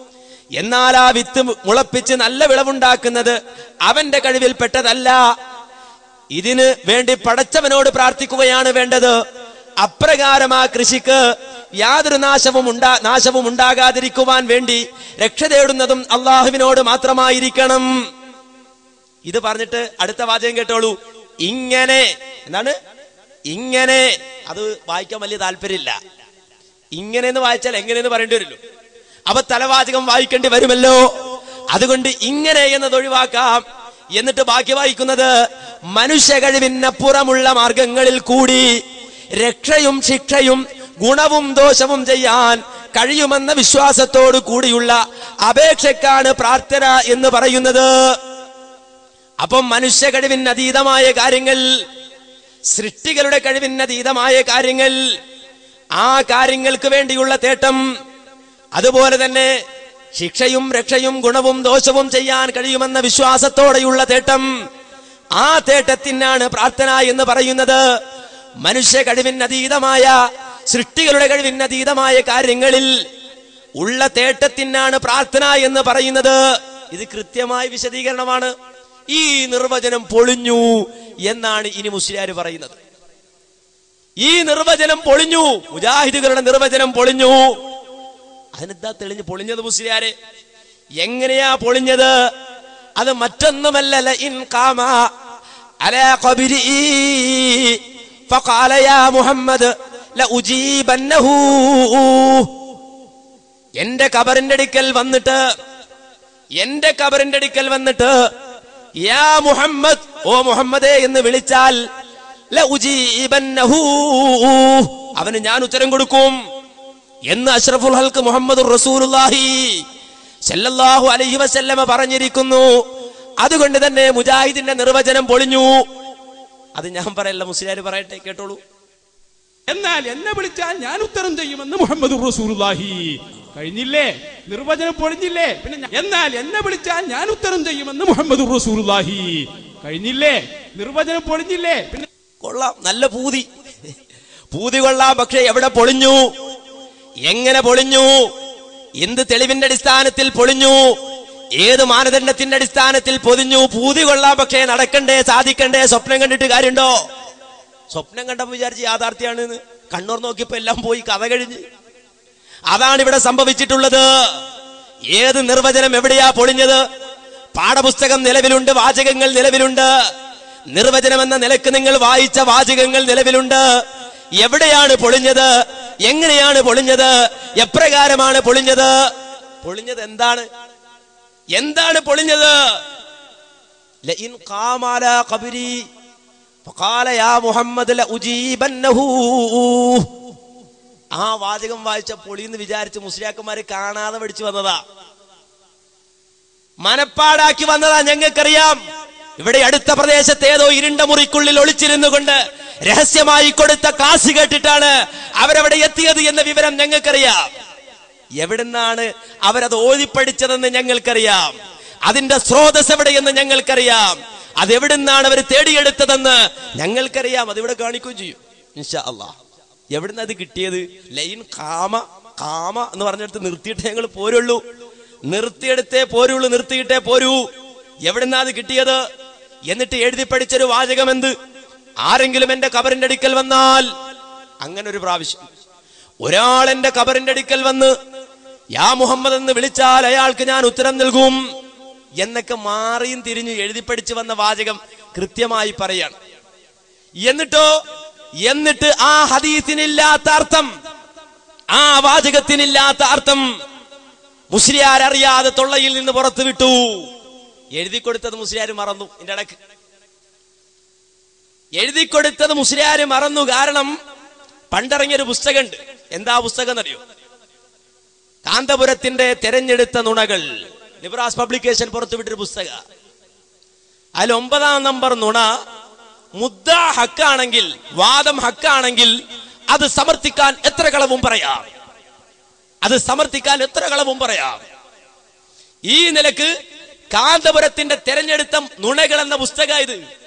എന്നാൽ ആ വിത്ത് മുളപ്പിച്ച് നല്ല വിളവുണ്ടാക്കുന്നത് അവന്റെ കഴിവിൽപ്പെട്ടതല്ല ഇതിന് വേണ്ടി പടച്ചവനോട് പ്രാർത്ഥിക്കുകയാണ് വേണ്ടത് അപ്രകാരം ആ കൃഷിക്ക് യാതൊരു നാശവും ഉണ്ടാ നാശവും ഉണ്ടാകാതിരിക്കുവാൻ വേണ്ടി രക്ഷ തേടുന്നതും അള്ളാഹുവിനോട് മാത്രമായിരിക്കണം ഇത് പറഞ്ഞിട്ട് അടുത്ത വാചകം കേട്ടോളൂ ഇങ്ങനെ എന്താണ് ഇങ്ങനെ അത് വായിക്കാൻ വലിയ താല്പര്യമില്ല ഇങ്ങനെ എന്ന് വായിച്ചാൽ എങ്ങനെയെന്ന് പറയേണ്ടി വരുമല്ലോ അപ്പൊ തലവാചകം വായിക്കേണ്ടി വരുമല്ലോ അതുകൊണ്ട് ഇങ്ങനെ എന്നത് ഒഴിവാക്കാം എന്നിട്ട് ബാക്കി വായിക്കുന്നത് മനുഷ്യ കഴിവിനപ്പുറമുള്ള മാർഗങ്ങളിൽ കൂടി രക്ഷയും ശിക്ഷയും ഗുണവും ദോഷവും ചെയ്യാൻ കഴിയുമെന്ന വിശ്വാസത്തോടു കൂടിയുള്ള അപേക്ഷക്കാണ് പ്രാർത്ഥന എന്ന് പറയുന്നത് അപ്പം മനുഷ്യ കഴിവിന് അതീതമായ കാര്യങ്ങൾ സൃഷ്ടികളുടെ കഴിവിന് അതീതമായ കാര്യങ്ങൾ ആ കാര്യങ്ങൾക്ക് വേണ്ടിയുള്ള തേട്ടം അതുപോലെ തന്നെ ശിക്ഷയും രക്ഷയും ഗുണവും ദോഷവും ചെയ്യാൻ കഴിയുമെന്ന വിശ്വാസത്തോടെയുള്ള തേട്ടം ആ തേട്ടത്തിനാണ് പ്രാർത്ഥന എന്ന് പറയുന്നത് മനുഷ്യ കഴിവിന് അതീതമായ സൃഷ്ടികളുടെ കഴിവിന് അതീതമായ കാര്യങ്ങളിൽ ഉള്ള തേട്ടത്തിനാണ് പ്രാർത്ഥന എന്ന് പറയുന്നത് ഇത് കൃത്യമായ വിശദീകരണമാണ് ഈ നിർവചനം പൊളിഞ്ഞു എന്നാണ് ഇനി മുസ്ലിയാർ പറയുന്നത് ഈ നിർവചനം പൊളിഞ്ഞു മുജാഹിദുകളുടെ നിർവചനം പൊളിഞ്ഞു അതിനെന്താ തെളിഞ്ഞ് പൊളിഞ്ഞത് മുസ്ലിയാരെ എങ്ങനെയാ പൊളിഞ്ഞത് അത് മറ്റൊന്നുമല്ല ലഇൻ ഖാമ അലാ ഖബരി ഫഖാല യാ മുഹമ്മദ് ലഉജീബന്നഹു എന്റെ കബറിന്റെ അടുക്കൽ വന്നിട്ട് എന്റെ കബറിന്റെ അടുക്കൽ വന്നിട്ട് യാ മുഹമ്മദ് ഓ മുഹമ്മദേ എന്ന് വിളിച്ചാൽ ലഉജീബന്നഹു അവന് ഞാൻ ഉത്തരം കൊടുക്കും എന്ന് അഷ്റഫുൽ ഹൽക്ക് മുഹമ്മദ് റസൂലുള്ളാഹി സല്ലല്ലാഹു അലൈഹി വസല്ലമ പറഞ്ഞിരിക്കുന്നു അതുകൊണ്ട് തന്നെ മുജാഹിദിന്റെ നിർവചനം പൊളിഞ്ഞു അത് ഞാൻ പറയല്ല മുസ്ലിയാർ പറയട്ടെ കേട്ടോളൂ എന്നാൽ എന്നെ വിളിച്ചാൽ ഞാൻ ഉത്തരം ചെയ്യുമെന്ന് മുഹമ്മദ് റസൂലുള്ളാഹി കഴിഞ്ഞില്ലേ നിർവചനം പൊളിഞ്ഞില്ലേ പിന്നെ ഞാൻ- എന്നാൽ എന്നെ വിളിച്ചാൽ ഞാൻ ഉത്തരം ചെയ്യുമെന്ന് മുഹമ്മദ് റസൂലുള്ളാഹി കഴിഞ്ഞില്ലേ നിർവചനം പൊളിഞ്ഞില്ലേ പിന്നെ കൊള്ളാം നല്ല പൂതി പൂതി കൊള്ളാം പക്ഷെ എവിടെ പൊളിഞ്ഞു എങ്ങനെ പൊളിഞ്ഞു എന്ത് തെളിവിന്റെ അടിസ്ഥാനത്തിൽ പൊളിഞ്ഞു ഏത് മാനദണ്ഡത്തിന്റെ അടിസ്ഥാനത്തിൽ പൊതിഞ്ഞു പൂതി കൊള്ളാം പക്ഷേ നടക്കണ്ടേ സാധിക്കണ്ടേ സ്വപ്നം കണ്ടിട്ട് കാര്യമുണ്ടോ സ്വപ്നം കണ്ടപ്പോ വിചാരിച്ച് യാഥാർത്ഥ്യമാണ് എന്ന് കണ്ണൂർ നോക്കിയപ്പോ എല്ലാം പോയി കഥ കഴിഞ്ഞ് അതാണ് ഇവിടെ സംഭവിച്ചിട്ടുള്ളത് ഏത് നിർവചനം എവിടെയാ പൊളിഞ്ഞത് പാഠപുസ്തകം നിലവിലുണ്ട് വാചകങ്ങൾ നിലവിലുണ്ട് നിർവചനം എന്ന നിലക്ക് നിങ്ങൾ വായിച്ച വാചകങ്ങൾ നിലവിലുണ്ട് എവിടെയാണ് പൊളിഞ്ഞത് എങ്ങനെയാണ് പൊളിഞ്ഞത് എപ്രകാരമാണ് പൊളിഞ്ഞത് പൊളിഞ്ഞത് എന്താണ് എന്താണ് പൊളിഞ്ഞത് ലഇൻ ഖാമാല ഖബരി ഫഖാല യാ മുഹമ്മദ് ലഉജീബന്നഹു ആ വാചകം വായിച്ച പൊളിയെന്ന് വിചാരിച്ച് മുസ്ലിയാക്കന്മാര് കാണാതെ പഠിച്ചു വന്നതാ മനപ്പാടാക്കി വന്നതാ ഞങ്ങൾക്കറിയാം ഇവിടെ അടുത്ത പ്രദേശത്ത് ഏതോ ഇരുണ്ട മുറിക്കുള്ളിൽ ഒളിച്ചിരുന്നു കൊണ്ട് രഹസ്യമായി കൊടുത്ത കാശ് കേട്ടിട്ടാണ് അവരവിടെ എത്തിയത് എന്ന വിവരം ഞങ്ങൾക്കറിയാം എവിടുന്നാണ് അവരത് ഓതിപ്പടിച്ചതെന്ന് ഞങ്ങൾക്കറിയാം അതിന്റെ സ്രോതസ് എവിടെയെന്ന് ഞങ്ങൾക്കറിയാം അത് എവിടുന്നാണ് അവർ തേടിയെടുത്തതെന്ന് ഞങ്ങൾക്കറിയാം അതിവിടെ കാണിക്കുകയും ചെയ്യും ഇൻഷാ അള്ളാ എവിടുന്ന് അത് കിട്ടിയത് ലൈൻ കാമ കാമ എന്ന് പറഞ്ഞെടുത്ത് നിർത്തിയിട്ട് ഞങ്ങൾ പോരുള്ളൂ നിർത്തിയെടുത്തേ പോരുള്ളൂ നിർത്തിയിട്ടേ പോരൂ എവിടുന്നാ അത് കിട്ടിയത് എന്നിട്ട് എഴുതി പഠിച്ചൊരു വാചകം എന്ത് ആരെങ്കിലും എന്റെ കബറിന്റെ അടുക്കൽ വന്നാൽ അങ്ങനെ ഒരു പ്രാവശ്യം ഒരാൾ എന്റെ കബറിന്റെ അടുക്കൽ വന്ന് യാ മുഹമ്മദ് എന്ന് വിളിച്ചാൽ അയാൾക്ക് ഞാൻ ഉത്തരം നൽകും എന്നൊക്കെ മാറിയും തിരിഞ്ഞു എഴുതി പഠിച്ചു വന്ന വാചകം കൃത്യമായി പറയാണ് എന്നിട്ടോ എന്നിട്ട് ആ ഹദീസിനില്ലാത്ത അർത്ഥം ആ വാചകത്തിനില്ലാത്ത അർത്ഥം മുസ്ലിയാർ അറിയാതെ തൊള്ളയിൽ നിന്ന് പുറത്തു വിട്ടു എഴുതി കൊടുത്തത് മുസ്ലിയാർ മറന്നു എന്റെ ഇടക്ക് എഴുതി കൊടുത്തത് മുസ്ലിയാർ മറന്നു കാരണം പണ്ടിറങ്ങിയൊരു പുസ്തകമുണ്ട് എന്താ പുസ്തകം എന്നറിയോ കാന്തപുരത്തിന്റെ തെരഞ്ഞെടുത്ത നുണകൾ നിബ്രാസ് പബ്ലിക്കേഷൻ പുറത്തുവിട്ടൊരു പുസ്തക അതിൽ ഒമ്പതാം നമ്പർ നുണ മുദ്ദ ഹക്കാണെങ്കിൽ വാദം ഹക്കാണെങ്കിൽ അത് സമർത്ഥിക്കാൻ എത്ര കളവും പറയാം അത് സമർത്ഥിക്കാൻ എത്ര കളവും പറയാം ഈ നിലക്ക് കാന്തപുരത്തിന്റെ തെരഞ്ഞെടുത്ത നുണകൾ എന്ന പുസ്തക ഇത്